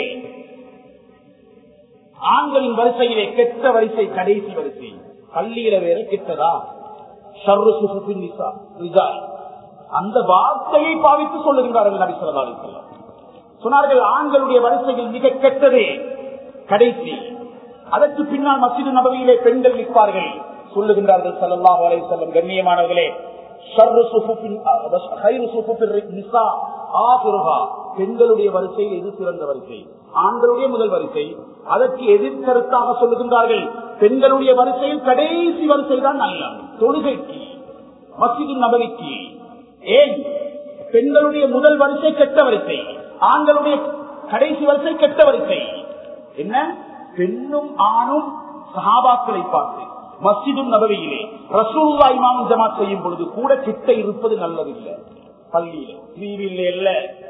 Speaker 1: ஆண்களின் வரிசையிலே கெட்ட வரிசை கடைசி வரிசை பள்ளியில வேற கெட்டதா ஷர்ரு சுஃபுஃபின் நிசா ரிஜால் அந்த வார்த்தையை பாவித்து சொல்லுகின்றார்கள் நபி ஸல்லல்லாஹு அலைஹி வஸல்லம் சொன்னார்கள் ஆண்களுடைய வரிசையில் மிக கெட்டது கடைசி அதற்கு பின்னால் மசிது நபவியிலே பெண்கள் நிற்பார்கள் சொல்லுகின்றார்கள் ஸல்லல்லாஹு அலைஹி வஸல்லம் கண்ணியமானவர்களே ஷர்ரு சுஃபுஃபின் ஹைரு சுஃபுஃபிர் நிசா ஆகிருஹா பெண்களுடைய வரிசையில் எது சிறந்த வரிசை ஆண்களுடைய முதல் வரிசை அதற்கு எதிர்கருத்தாக சொல்லுகின்றார்கள் பெண்களுடைய வரிசையில் கடைசி வரிசை தான் நல்ல தொழுகைக்கு மசிது நபவிக்கு ஏன் பெண்களுடைய முதல் வரிசை கெட்ட வரிசை ஆண்களுடைய கடைசி வரிசை கெட்ட வரிசை என்ன பெண்ணும் ஆணும் சஹாபாக்களை பார்த்து மஸ்ஜிதும் நபவியிலே ரசூல்லா இமாமும் ஜமாத் செய்யும் பொழுது கூட கிட்ட இருப்பது நல்லதில்லை பள்ளியில டிவியில அல்ல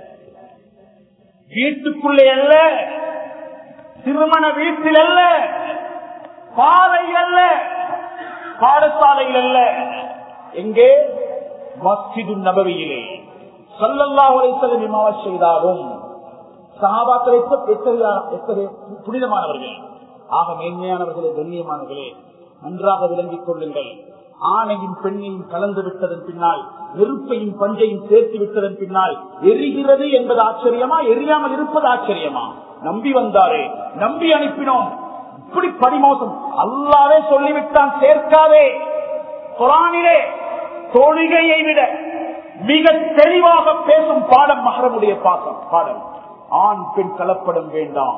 Speaker 1: வீட்டுக்குள்ளே அல்ல திருமண வீட்டில் அல்ல பாறை அல்ல பாடசாலையில் அல்ல எங்கே மஸ்ஜிது நபவியிலே சல்லல்லாஹு அலைஹி வஸல்லம் இமாமத் செய்தாலும் சஹாபாக்களை எத்தகைய எத்தகைய புனிதமானவர்கள் ஆக மேன்மையானவர்களே கண்ணியமானவர்களே நன்றாக விளங்கிக் கொள்ளுங்கள் ஆணையும் பெண்ணையும் கலந்து விட்டதன் பின்னால் நெருப்பையும் பஞ்சையும் சேர்த்து விட்டதன் பின்னால் எரிகிறது என்பது ஆச்சரியமா எரியாமல் இருப்பது ஆச்சரியமா நம்பி வந்தாரே நம்பி அனுப்பினோம் இப்படி படிமோசம் அல்லாவே சொல்லிவிட்டான் சேர்க்காதே குரானிலே தொழுகையை விட மிக தெளிவாக பேசும் பாடம் மகரமுடைய பாசம் பாடம் ஆண் பெண் கலப்படம் வேண்டாம்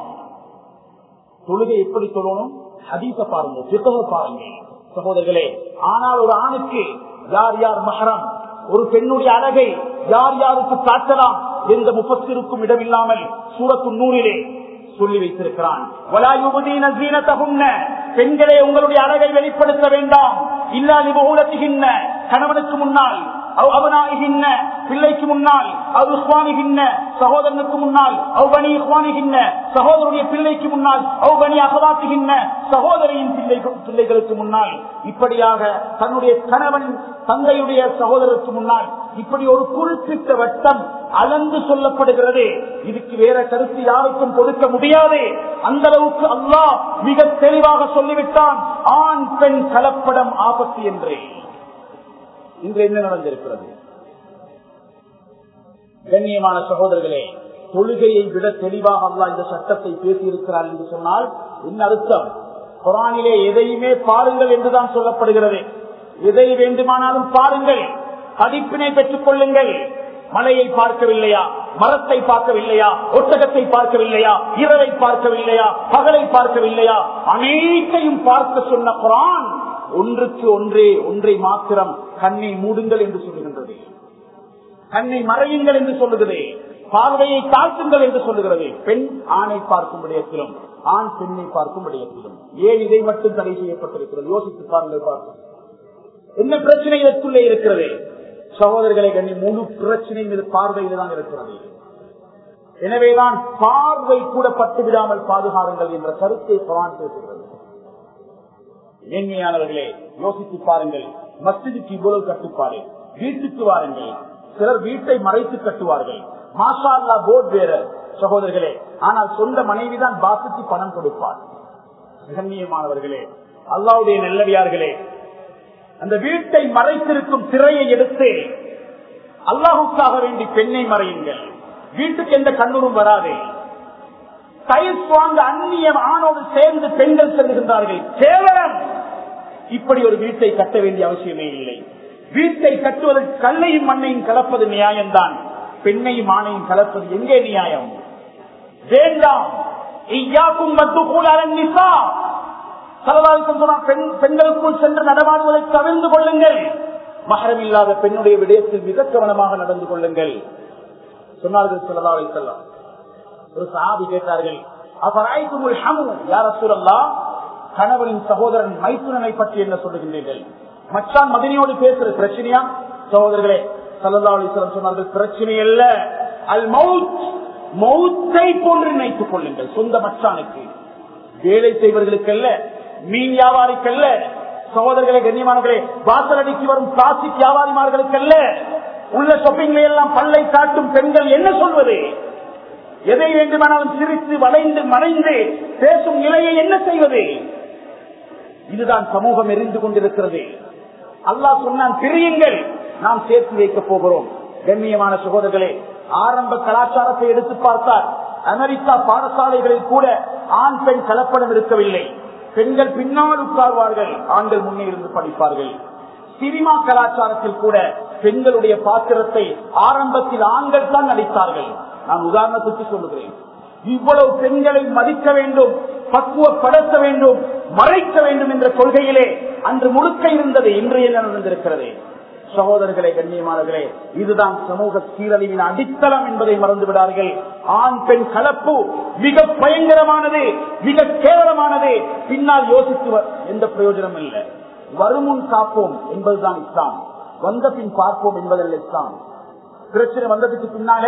Speaker 1: தொழுகை எப்படி சொல்லணும் ஹதீச பாருங்க சித்தக பாருங்க சகோதரர்களே ஆனால் ஒரு ஆணுக்கு யார் யார் மகரம் ஒரு பெண்ணுடைய அழகை யார் யாருக்கு காட்டலாம் எந்த முப்பத்திற்கும் இடமில்லாமல் சூரத்து நூறிலே சொல்லி வைத்திருக்கிறான் வலாயுபதீன ஜீனத்தகுன்ன பெண்களே உங்களுடைய அழகை வெளிப்படுத்த வேண்டாம் இல்லாது பகுலத்துகின்ற கணவனுக்கு முன்னால் அவ் அவனாகின்ன பிள்ளைக்கு முன்னால் அவ் இஹ்வானிகின்ன சகோதரனுக்கு முன்னால் அவ் பணி இஹ்வானிகின்ன சகோதரனுடைய பிள்ளைக்கு முன்னால் அவ் பணி அகவாத்துகின்ன சகோதரியின் பிள்ளை பிள்ளைகளுக்கு முன்னால் இப்படியாக தன்னுடைய கணவன் தந்தையுடைய சகோதரருக்கு முன்னால் இப்படி ஒரு குறிப்பிட்ட வட்டம் அளந்து சொல்லப்படுகிறது இதுக்கு வேற கருத்து யாருக்கும் கொடுக்க முடியாது அந்த அளவுக்கு அல்லாஹ் மிக தெளிவாக சொல்லிவிட்டான் ஆண் பெண் கலப்படம் ஆபத்து என்றே இன்று என்ன நடந்திருக்கிறது கண்ணியமான சகோதரர்களே தொழுகையை விட தெளிவாக அல்லாஹ் இந்த சட்டத்தை பேசியிருக்கிறார் என்று சொன்னால் என்ன அர்த்தம் குரானிலே எதையுமே பாருங்கள் என்றுதான் சொல்லப்படுகிறது எதை வேண்டுமானாலும் பாருங்கள் படிப்பினை பெற்றுக் கொள்ளுங்கள் மலையை பார்க்கவில்லையா மரத்தை பார்க்கவில்லையா ஒட்டகத்தை பார்க்கவில்லையா இரவை பார்க்கவில்லையா பகலை பார்க்கவில்லையா அனைத்தையும் பார்க்க சொன்ன குரான் ஒன்றுக்கு ஒன்றே ஒன்றை மாத்திரம் கண்ணை மூடுங்கள் என்று சொல்லுகின்றது கண்ணை மறையுங்கள் என்று சொல்லுகிறது பார்வையை தாழ்த்துங்கள் என்று சொல்லுகிறது பெண் ஆணை பார்க்கும் விடயத்திலும் ஆண் பெண்ணை பார்க்கும் விடயத்திலும் ஏன் இதை மட்டும் தடை செய்யப்பட்டிருக்கிறது யோசித்து பாருங்கள் பார்க்கும் என்ன பிரச்சனை இதற்குள்ளே இருக்கிறது சகோதரர்களை கண்ணி முழு பிரச்சனை இது பார்வையில் தான் இருக்கிறது எனவேதான் பார்வை கூட பட்டு விடாமல் பாதுகாருங்கள் என்ற கருத்தை பவான் பேசுகிறது மேன்மையானவர்களே யோசித்து பாருங்கள் மஸ்ஜிதுக்கு இவ்வளவு கட்டுப்பாடு வீட்டுக்கு வாருங்கள் சிலர் வீட்டை மறைத்து கட்டுவார்கள் மாஷா அல்லா போர்ட் வேற சகோதரர்களே ஆனால் சொந்த மனைவிதான் பாசுக்கு பணம் கொடுப்பார் கண்ணியமானவர்களே அல்லாவுடைய நல்லடியார்களே அந்த வீட்டை மறைத்திருக்கும் திரையை எடுத்து அல்லாஹுக்காக வேண்டி பெண்ணை மறையுங்கள் வீட்டுக்கு எந்த கண்ணூரும் வராது டைல்ஸ் வாங்க அந்நியம் ஆணோடு சேர்ந்து பெண்கள் செல்லுகின்றார்கள் கேவலம் இப்படி ஒரு வீட்டை கட்ட வேண்டிய அவசியமே இல்லை வீட்டை கட்டுவதற்கு கல்லையும் மண்ணையும் கலப்பது நியாயம்தான் பெண்ணையும் ஆணையும் கலப்பது எங்கே நியாயம் வேண்டாம் ஐயாக்கும் மத்து கூடாரன் நிசா பெண்களுக்குள் சென்று நடமாடுவதை தவிர்த்து கொள்ளுங்கள் மகரம் இல்லாத பெண்ணுடைய விடயத்தில் மிக கவனமாக நடந்து கொள்ளுங்கள் சொன்னார்கள் சொல்லலாம் செல்லாம் ஒரு சாபி கேட்டார்கள் அபராய்க்குமுல் ஹமு யார சூழல்லா கணவனின் சகோதரன் மைத்துனனை பற்றி என்ன சொல்லுகின்றீர்கள் மச்சான் மதினியோடு பேசுற பிரச்சனையா சகோதரர்களே சல்லா அலிஸ்லாம் சொன்னார்கள் பிரச்சனை அல்ல அல் மவுத் மௌத்தை போன்று நினைத்துக் கொள்ளுங்கள் சொந்த மச்சானுக்கு வேலை செய்வர்களுக்கல்ல மீன் வியாபாரிக்கல்ல சகோதரர்களே கண்ணியமானவர்களே வாசல் அடிக்கு வரும் பிளாஸ்டிக் வியாபாரிமார்களுக்கல்ல உள்ள ஷாப்பிங்ல எல்லாம் பல்லை காட்டும் பெண்கள் என்ன சொல்வது எதை வேண்டுமானாலும் சிரித்து வளைந்து மறைந்து பேசும் நிலையை என்ன செய்வது இதுதான் சமூகம் எரிந்து கொண்டிருக்கிறது அல்லாஹ் சொன்னான் பிரியுங்கள் நாம் சேர்த்து வைக்க போகிறோம் கண்ணியமான சகோதரர்களே ஆரம்ப கலாச்சாரத்தை எடுத்து பார்த்தால் அமெரிக்கா பாடசாலைகளில் கூட ஆண் பெண் கலப்படம் இருக்கவில்லை பெண்கள் பின்னால் உட்கார்வார்கள் ஆண்கள் முன்னே இருந்து படிப்பார்கள் சினிமா கலாச்சாரத்தில் கூட பெண்களுடைய பாத்திரத்தை ஆரம்பத்தில் ஆண்கள் தான் நடித்தார்கள் நான் உதாரணத்துக்கு சொல்லுகிறேன் இவ்வளவு பெண்களை மதிக்க வேண்டும் பக்குவப்படுத்த வேண்டும் மறைக்க வேண்டும் என்ற கொள்கையிலே அன்று முழுக்க இருந்தது இன்று என்ன நடந்திருக்கிறது சகோதரர்களே கண்ணியமானவர்களே இதுதான் சமூக சீரழிவின் அடித்தளம் என்பதை மறந்து விடார்கள் ஆண் பெண் கலப்பு மிக பயங்கரமானது மிக கேவலமானது பின்னால் யோசித்து எந்த பிரயோஜனம் இல்லை வருமுன் காப்போம் என்பதுதான் இஸ்லாம் வந்த பின் பார்ப்போம் என்பதல்ல இஸ்லாம் பிரச்சனை வந்ததுக்கு பின்னால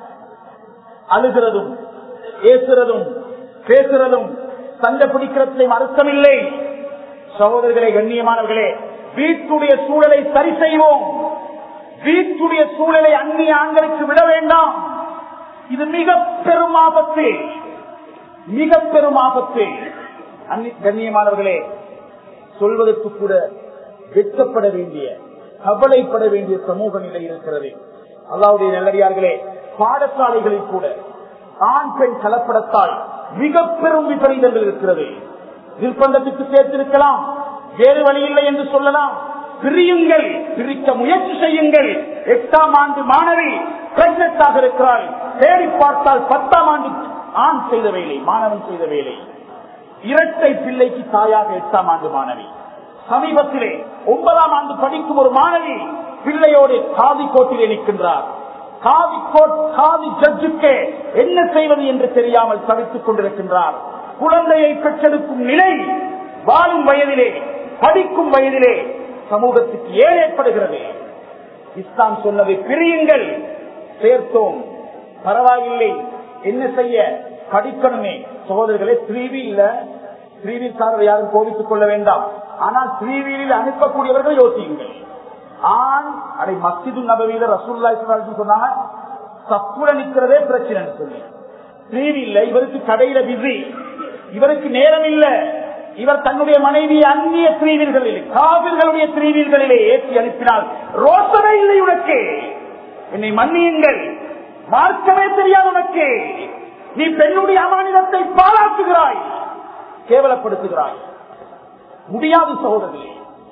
Speaker 1: அழுகிறதும் ஏசுறதும் பேசுறதும் சண்டை பிடிக்கிறதுலையும் அர்த்தமில்லை சகோதரர்களே கண்ணியமானவர்களே வீட்டுடைய சூழலை சரி செய்வோம் வீட்டுடைய சூழலை அந்நிய ஆண்களுக்கு விட வேண்டாம் இது மிக பெரும் ஆபத்து மிக பெரும் ஆபத்து கண்ணியமானவர்களே சொல்வதற்கு கூட வெட்கப்பட வேண்டிய கவலைப்பட வேண்டிய சமூக நிலை இருக்கிறது அல்லாவுடைய நல்லடியார்களே பாடசாலைகளில் கூட ஆண் பெண் கலப்படத்தால் மிக பெரும் விபரீதங்கள் இருக்கிறது நிர்பந்தத்துக்கு சேர்த்திருக்கலாம் வேறு வழி இல்லை என்று சொல்லலாம் பிரியுங்கள் பிரிக்க முயற்சி செய்யுங்கள் எட்டாம் ஆண்டு மாணவி பிரெக்னட்டாக இருக்கிறாள் தேடி பார்த்தால் பத்தாம் ஆண்டு ஆண் செய்த வேலை மாணவன் செய்த வேலை இரட்டை பிள்ளைக்கு தாயாக எட்டாம் ஆண்டு மாணவி சமீபத்திலே ஒன்பதாம் ஆண்டு படிக்கும் ஒரு மாணவி பிள்ளையோடு காதி கோட்டிலே நிற்கின்றார் காதி கோட் காதி ஜட்ஜுக்கு என்ன செய்வது என்று தெரியாமல் தவித்துக் கொண்டிருக்கின்றார் குழந்தையை பெற்றெடுக்கும் நிலை வாழும் வயதிலே படிக்கும் வயதிலே சமூகத்துக்கு ஏன் ஏற்படுகிறது இஸ்லாம் சொன்னதை பிரியுங்கள் சேர்த்தோம் பரவாயில்லை என்ன செய்ய படிக்கணுமே சகோதரர்களே த்ரீவியில் த்ரீவில்காரர் யாரும் கோபித்துக் கொள்ள வேண்டாம் ஆனால் த்ரீவியில் அனுப்பக்கூடியவர்கள் யோசியுங்கள் ஆண் அதை மஸ்ஜிது நபவியில ரசூல்லா சொன்னாங்க தப்புல நிக்கிறதே பிரச்சனை சொல்லி த்ரீவில்ல இவருக்கு கடையில பிஸி இவருக்கு நேரம் இல்ல இவர் தன்னுடைய மனைவி அந்நிய திரீவீர்களிலே காவிர்களுடைய திரீவீர்களிலே ஏற்றி அனுப்பினால் ரோசனை இல்லை உனக்கு என்னை மன்னியுங்கள் மார்க்கமே தெரியாது உனக்கு நீ பெண்ணுடைய அமானிதத்தை பாராட்டுகிறாய் கேவலப்படுத்துகிறாய் முடியாது சகோதரர்களே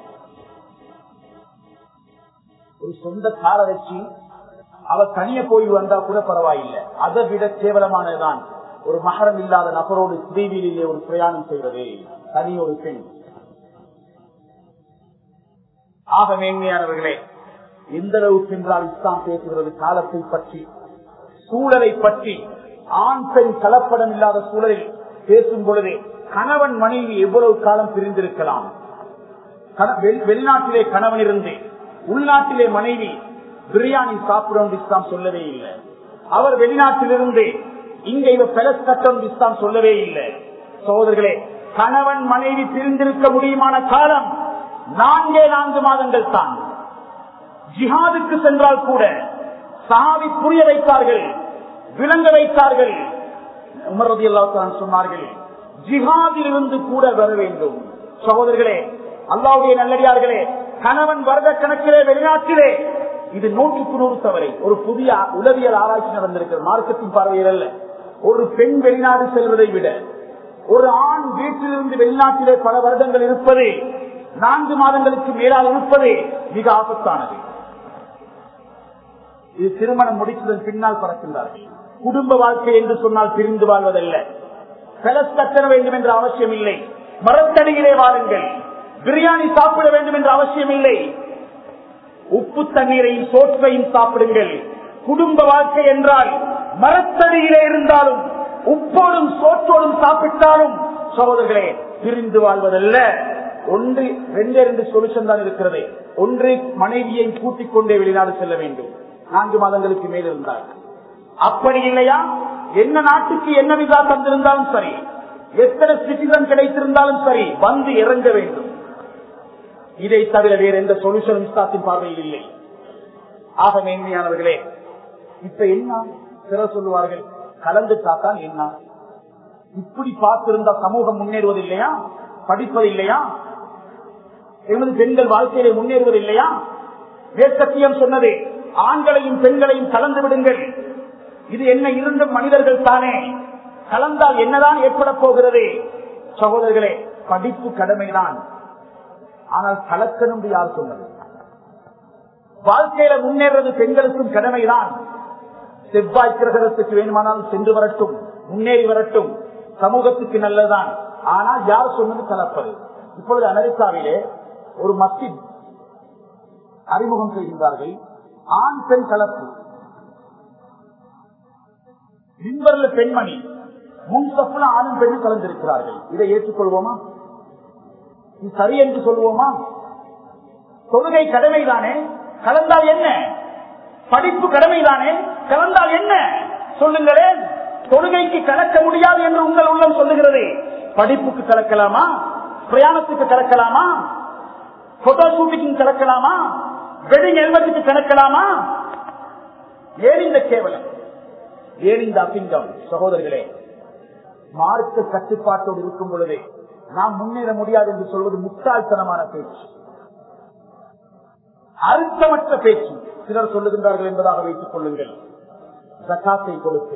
Speaker 1: ஒரு சொந்த கார வச்சு அவ தனிய போய் வந்தா கூட பரவாயில்லை அதை விட கேவலமானதுதான் ஒரு மகரம் இல்லாத நபரோடு ஸ்ரீவீலிலே ஒரு பிரயாணம் செய்வது தனி ஒரு பெண் ஆக மேன்மையானவர்களே எந்த அளவுக்கு என்றால் இஸ்லாம் பேசுகிறது காலத்தை பற்றி சூழலை பற்றி ஆண் பெண் கலப்படம் இல்லாத சூழலில் பேசும் பொழுது கணவன் மனைவி எவ்வளவு காலம் பிரிந்திருக்கலாம் வெளிநாட்டிலே கணவன் இருந்து உள்நாட்டிலே மனைவி பிரியாணி சாப்பிடும் இஸ்லாம் சொல்லவே இல்லை அவர் வெளிநாட்டிலிருந்து இங்க இவ பெலஸ் கட்டம் இஸ்லாம் சொல்லவே இல்லை சகோதரர்களே கணவன் மனைவி பிரிந்திருக்க முடியுமான காலம் நான்கே நான்கு மாதங்கள் தான் ஜிஹாதுக்கு சென்றால் கூட சாவி புரிய வைத்தார்கள் விளங்க வைத்தார்கள் உமரதி அல்லாத்தான் சொன்னார்கள் ஜிஹாதில் இருந்து கூட வர வேண்டும் சகோதரர்களே அல்லாவுடைய நல்லடியார்களே கணவன் வருட கணக்கிலே வெளிநாட்டிலே இது நூற்றுக்கு நூறு தவறை ஒரு புதிய உளவியல் ஆராய்ச்சி நடந்திருக்கிறது மார்க்கத்தின் பார்வையில் அல்ல ஒரு பெண் வெளிநாடு செல்வதை விட ஒரு ஆண் வீட்டிலிருந்து வெளிநாட்டிலே பல வருடங்கள் இருப்பது நான்கு மாதங்களுக்கு மேலால் இருப்பது மிக ஆபத்தானது இது திருமணம் முடித்ததன் பின்னால் பறக்கின்றார்கள் குடும்ப வாழ்க்கை என்று சொன்னால் பிரிந்து வாழ்வதல்ல பெலஸ் கட்டண வேண்டும் என்ற அவசியம் இல்லை மரத்தடியிலே வாருங்கள் பிரியாணி சாப்பிட வேண்டும் என்ற அவசியம் இல்லை உப்பு தண்ணீரையும் சோற்றையும் சாப்பிடுங்கள் குடும்ப வாழ்க்கை என்றால் மரத்தடியிலே இருந்தாலும் உப்போடும் சோற்றோடும் சாப்பிட்டாலும் சகோதரர்களே பிரிந்து வாழ்வதல்ல ஒன்று ரெண்டே ரெண்டு சொல்யூஷன் தான் இருக்கிறது ஒன்று மனைவியை கூட்டிக் கொண்டே வெளிநாடு செல்ல வேண்டும் நான்கு மாதங்களுக்கு மேல் இருந்தார் அப்படி இல்லையா என்ன நாட்டுக்கு என்ன விசா தந்திருந்தாலும் சரி எத்தனை சிட்டிசன் கிடைத்திருந்தாலும் சரி வந்து இறங்க வேண்டும் இதை தவிர வேறு எந்த சொல்யூஷனும் இஸ்லாத்தின் பார்வையில் இல்லை ஆக மேன்மையானவர்களே இப்ப என்ன சிலர் சொல்லுவார்கள் கலந்துட்டாத்தான் என்ன இப்படி பார்த்திருந்தா சமூகம் முன்னேறுவது இல்லையா படிப்பது இல்லையா எமது பெண்கள் வாழ்க்கையிலே முன்னேறுவது இல்லையா வேட்சத்தியம் சொன்னது ஆண்களையும் பெண்களையும் கலந்து விடுங்கள் இது என்ன இருந்த மனிதர்கள் தானே கலந்தால் என்னதான் ஏற்பட போகிறது சகோதரர்களே படிப்பு கடமைதான் ஆனால் கலக்கணும் யார் சொன்னது வாழ்க்கையில முன்னேறது பெண்களுக்கும் கடமைதான் செவ்வாய் கிரகத்துக்கு வேணுமானாலும் சென்று வரட்டும் முன்னேறி வரட்டும் சமூகத்துக்கு நல்லதான் ஆனால் யார் சொன்னது கலப்பது இப்பொழுது அமெரிக்காவிலே ஒரு மஸ்ஜித் அறிமுகம் செய்கின்றார்கள் ஆண் பெண் கலப்பு மின்பர்ல பெண்மணி முன் சப்புல ஆணும் பெண்ணும் கலந்திருக்கிறார்கள் இதை ஏற்றுக்கொள்வோமா இது சரி என்று சொல்வோமா தொழுகை கடமைதானே கலந்தால் என்ன படிப்பு கடமைதானே கலந்தால் என்ன சொல்லுங்களேன் தொழுகைக்கு கலக்க முடியாது என்று உங்கள் உள்ளம் சொல்லுகிறது படிப்புக்கு கலக்கலாமா பிரயாணத்துக்கு கலக்கலாமா போட்டோ ஷூட்டிங் கலக்கலாமா வெட்டிங் ஹெல்மெட்டுக்கு கலக்கலாமா ஏன் இந்த கேவலம் ஏன் இந்த அப்பிங்கம் சகோதரர்களே மார்க்க கட்டுப்பாட்டோடு இருக்கும் பொழுதே நாம் முன்னேற முடியாது என்று சொல்வது முட்டாள்தனமான பேச்சு அர்த்தமற்ற பேச்சு சிலர் சொல்லுகின்றார்கள் என்பதாக வைத்துக் கொள்ளுங்கள் ஜக்காத்தை கொடுத்து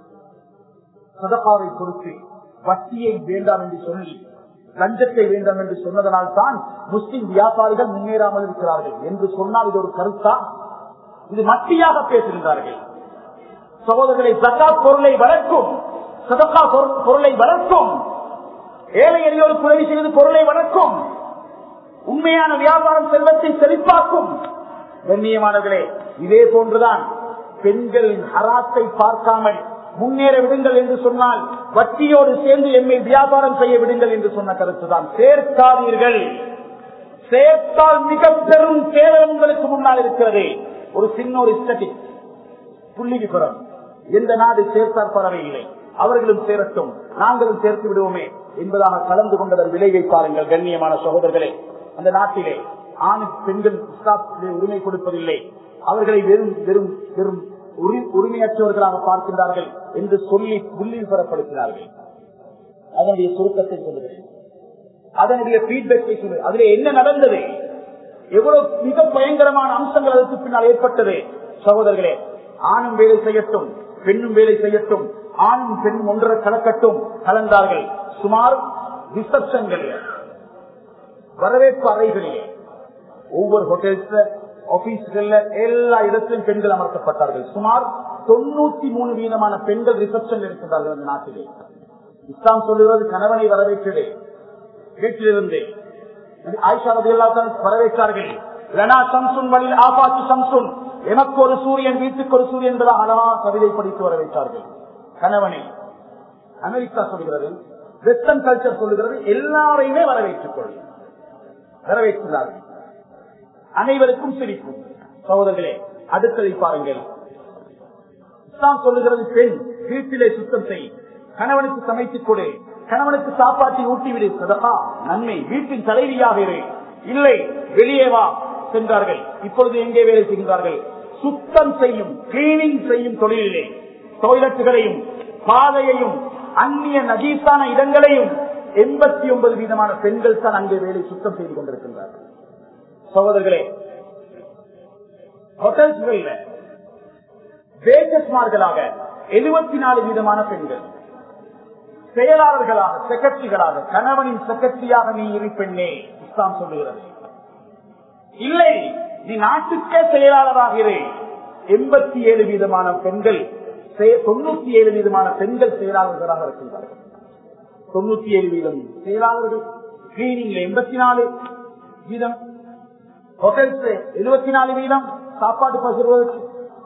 Speaker 1: சதகாவை கொடுத்து வட்டியை வேண்டாம் என்று சொல்லி லஞ்சத்தை வேண்டாம் என்று சொன்னதனால் தான் முஸ்லிம் வியாபாரிகள் முன்னேறாமல் இருக்கிறார்கள் என்று சொன்னால் இது ஒரு கருத்தா இது மத்தியாக பேசுகின்றார்கள் சகோதரர்களை ஜக்காத் பொருளை வளர்க்கும் சதக்கா பொருளை வளர்க்கும் ஏழை எளியோருக்கு உதவி செய்வது பொருளை வளர்க்கும் உண்மையான வியாபாரம் செல்வத்தை செழிப்பாக்கும் கண்ணியமானவர்களே இதே போன்றுதான் பெண்களின் ஹராத்தை பார்க்காமல் முன்னேற விடுங்கள் என்று சொன்னால் வட்டியோடு சேர்ந்து எம்மை வியாபாரம் செய்ய விடுங்கள் என்று சொன்ன கருத்துதான் சேர்க்காதீர்கள் சேர்த்தால் மிக பெரும் கேவலம் உங்களுக்கு முன்னால் இருக்கிறது ஒரு சின்ன ஒரு ஸ்டட்டிக் புள்ளி விபரம் எந்த நாடு சேர்த்தால் பரவாயில்லை அவர்களும் சேரட்டும் நாங்களும் சேர்த்து விடுவோமே என்பதாக கலந்து கொண்டதன் விளைவை பாருங்கள் கண்ணியமான சகோதரர்களே அந்த நாட்டிலே ஆணு பெண்கள் இஸ்லாத்திலே உரிமை கொடுப்பதில்லை அவர்களை வெறும் வெறும் வெறும் உரிமையற்றவர்களாக பார்க்கின்றார்கள் என்று சொல்லி புள்ளியில் பெறப்படுத்தினார்கள் அதனுடைய சுருக்கத்தை சொல்லுகிறேன் அதனுடைய பீட்பேக்கை சொல்லு அதிலே என்ன நடந்தது எவ்வளவு மிக பயங்கரமான அம்சங்கள் அதற்கு பின்னால் ஏற்பட்டது சகோதரர்களே ஆணும் வேலை செய்யட்டும் பெண்ணும் வேலை செய்யட்டும் ஆணும் பெண்ணும் ஒன்றரை கலக்கட்டும் கலந்தார்கள் சுமார் ரிசப்ஷன்கள் வரவேற்பு அறைகளிலே ஒவ்வொரு ஹோட்டல்ஸ்ல ஆபீஸ்கள்ல எல்லா இடத்திலும் பெண்கள் அமர்த்தப்பட்டார்கள் சுமார் தொண்ணூத்தி மூணு வீதமான பெண்கள் ரிசப்ஷன் இருக்கின்றார்கள் அந்த நாட்டிலே இஸ்லாம் சொல்லுவது கணவனை வரவேற்றது வீட்டிலிருந்து ஆயிஷா ரதியல்லாஹு வரவேற்றார்கள் லனா சம்சுன் வழியில் ஆபாத்து சம்சுன் எமக்கு ஒரு சூரியன் வீட்டுக்கு ஒரு சூரியன் என்பதாக அழகா கவிதை படித்து வரவேற்றார்கள் கணவனை அமெரிக்கா சொல்கிறது வெஸ்டர்ன் கல்ச்சர் சொல்லுகிறது எல்லாரையுமே வரவேற்றுக் கொள் வரவேற்கிறார்கள் அனைவருக்கும் சிரிக்கும் சகோதரர்களே அடுத்ததை பாருங்கள் இஸ்லாம் சொல்லுகிறது பெண் வீட்டிலே சுத்தம் செய் கணவனுக்கு சமைத்துக் கொடு கணவனுக்கு சாப்பாட்டை ஊட்டிவிடு சதகா நன்மை வீட்டின் தலைவியாக இரு இல்லை வெளியே வா சென்றார்கள் இப்பொழுது எங்கே வேலை செய்கின்றார்கள் சுத்தம் செய்யும் கிளீனிங் செய்யும் தொழிலிலே டாய்லெட்டுகளையும் பாதையையும் அந்நிய நகீசான இடங்களையும் எண்பத்தி ஒன்பது வீதமான பெண்கள் தான் அங்கே வேலை சுத்தம் செய்து கொண்டிருக்கின்றார்கள் சகோதரர்களே ஹோட்டல்ஸ்களில் வேட்டஸ்மார்களாக எழுபத்தி நாலு வீதமான பெண்கள் செயலாளர்களாக செக்ரட்டரிகளாக கணவனின் செக்ரட்டரியாக நீ இரு பெண்ணே இஸ்லாம் சொல்லுகிறது இல்லை நீ நாட்டுக்கே செயலாளராக இரு எண்பத்தி ஏழு வீதமான பெண்கள் தொண்ணூத்தி ஏழு வீதமான பெண்கள் செயலாளர்களாக இருக்கின்றார்கள் தொண்ணூத்தி ஏழு வீதம் செயலாளர்கள் கிளீனிங்ல எண்பத்தி நாலு வீதம் ஹோட்டல்ஸ் எழுபத்தி நாலு வீதம் சாப்பாடு பகிர்வதற்கு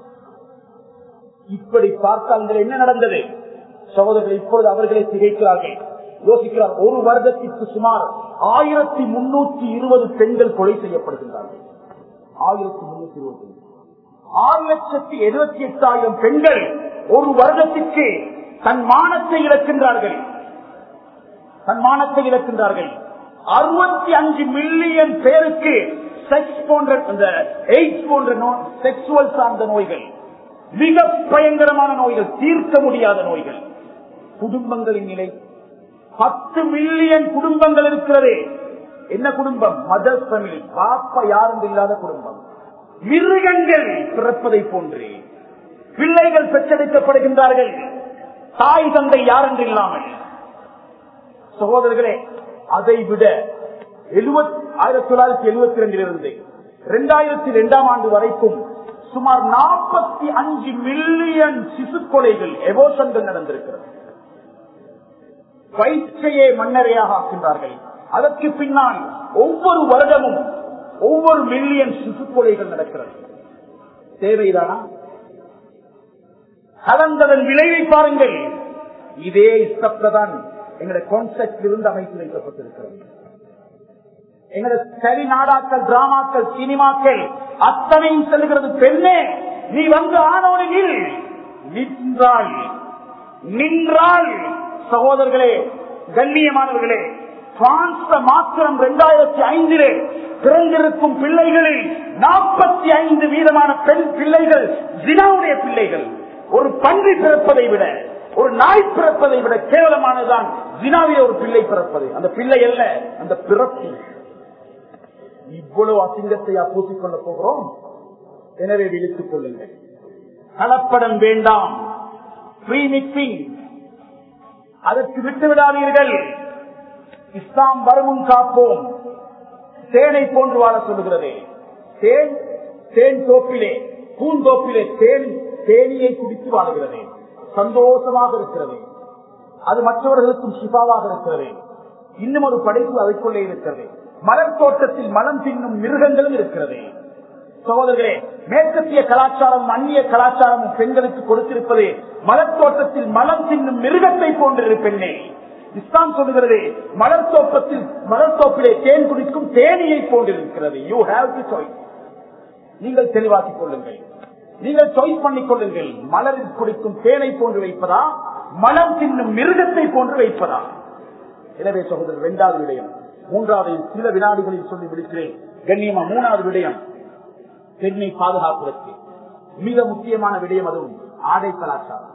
Speaker 1: இப்படி பார்த்தால் என்ன நடந்தது சகோதரர்கள் இப்பொழுது அவர்களை திகைக்கிறார்கள் யோசிக்கிறார் ஒரு வருடத்திற்கு சுமார் ஆயிரத்தி முன்னூத்தி இருபது பெண்கள் கொலை செய்யப்படுகின்றார்கள் ஆயிரத்தி முன்னூத்தி இருபது ஆறு லட்சத்தி எழுபத்தி எட்டாயிரம் பெண்கள் ஒரு வருடத்திற்கு தன் மானத்தை இழக்கின்றார்கள் தன் மானத்தை இழக்கின்றார்கள் அறுபத்தி அஞ்சு மில்லியன் பேருக்கு செக்ஸ் போன்ற இந்த எய்ட்ஸ் போன்ற செக்ஸுவல் சார்ந்த நோய்கள் மிக பயங்கரமான நோய்கள் தீர்க்க முடியாத நோய்கள் குடும்பங்களின் நிலை பத்து மில்லியன் குடும்பங்கள் இருக்கிறது என்ன குடும்பம் மதர் ஃபேமிலி பாப்பா யாரும் இல்லாத குடும்பம் மிருகங்கள் பிறப்பதை போன்று பிள்ளைகள் பெற்றெடுக்கப்படுகின்றார்கள் தாய் தந்தை யாரென்று இல்லாமல் சகோதரர்களே அதை விட ஆயிரத்தி தொள்ளாயிரத்தி எழுபத்தி ரெண்டிலிருந்து இரண்டாயிரத்தி இரண்டாம் ஆண்டு வரைக்கும் சுமார் நாற்பத்தி அஞ்சு மில்லியன் சிசு கொலைகள் எவோஷன்கள் நடந்திருக்கிறது வயிற்றையே மன்னரையாக ஆக்கின்றார்கள் அதற்கு பின்னால் ஒவ்வொரு வருடமும் ஒவ்வொரு மில்லியன் சிசு கொலைகள் நடக்கிறது தேவைதானா கலந்ததன் விளைவை பாருங்கள் இதே இஷ்டத்தான் எங்களுடைய கான்செப்ட் இருந்து அமைத்து வைக்கப்பட்டிருக்கிறது எங்களுடைய சரி நாடாக்கள் டிராமாக்கள் சினிமாக்கள் அத்தனையும் செல்கிறது பெண்ணே நீ வந்து ஆனோனில் நின்றாள் நின்றாள் சகோதரர்களே கண்ணியமானவர்களே பிரான்ஸ்ல மாத்திரம் இரண்டாயிரத்தி ஐந்திலே பிறந்திருக்கும் பிள்ளைகளில் நாற்பத்தி ஐந்து வீதமான பெண் பிள்ளைகள் ஜினாவுடைய பிள்ளைகள் ஒரு பன்றி பிறப்பதை விட ஒரு நாய் பிறப்பதை விட கேவலமானதுதான் ஜினாவிலே ஒரு பிள்ளை பிறப்பது அந்த பிள்ளை அல்ல அந்த பிறப்பு இவ்வளவு அசிங்கத்தையா பூசிக்கொள்ள போகிறோம் எனவே விழித்துக் கொள்ளுங்கள் கலப்படம் வேண்டாம் ஃப்ரீ மிக்சிங் அதற்கு விட்டு விடாதீர்கள் இஸ்லாம் வருமுன் காப்போம் தேனை போன்று வாழ சொல்லுகிறது தேன் தேன் தோப்பிலே பூந்தோப்பிலே தேன் தேனியை குடித்து வாழுகிறது சந்தோஷமாக இருக்கிறது அது மற்றவர்களுக்கும் சிபாவாக இருக்கிறது இன்னும் ஒரு படைப்பு அதற்குள்ளே இருக்கிறது மலர் தோட்டத்தில் மலம் தின்னும் மிருகங்களும் இருக்கிறது சகோதரர்களே மேற்கத்திய கலாச்சாரம் அந்நிய கலாச்சாரமும் பெண்களுக்கு கொடுத்திருப்பது மலர் தோட்டத்தில் மலம் தின்னும் மிருகத்தை போன்றிரு பெண்ணே இஸ்லாம் சொல்லுகிறது மலர் தோட்டத்தில் மலர் தோப்பிலே தேன் குடிக்கும் தேனியை போன்றிருக்கிறது யூ ஹாவ் டு சாய்ஸ் நீங்கள் தெளிவாக்கிக் கொள்ளுங்கள் நீங்கள் சாய்ஸ் பண்ணிக் கொள்ளுங்கள் மலரில் குடிக்கும் தேனை போன்று வைப்பதா மலம் தின்னும் மிருகத்தை போன்று வைப்பதா எனவே சகோதரர் இரண்டாவது விடயம் மூன்றாவது சில வினாடிகளில் சொல்லி விடுக்கிறேன் கண்ணியமா மூணாவது விடயம் பெண்ணை பாதுகாப்பதற்கு மிக முக்கியமான விடயம் அதுவும் ஆடை கலாச்சாரம்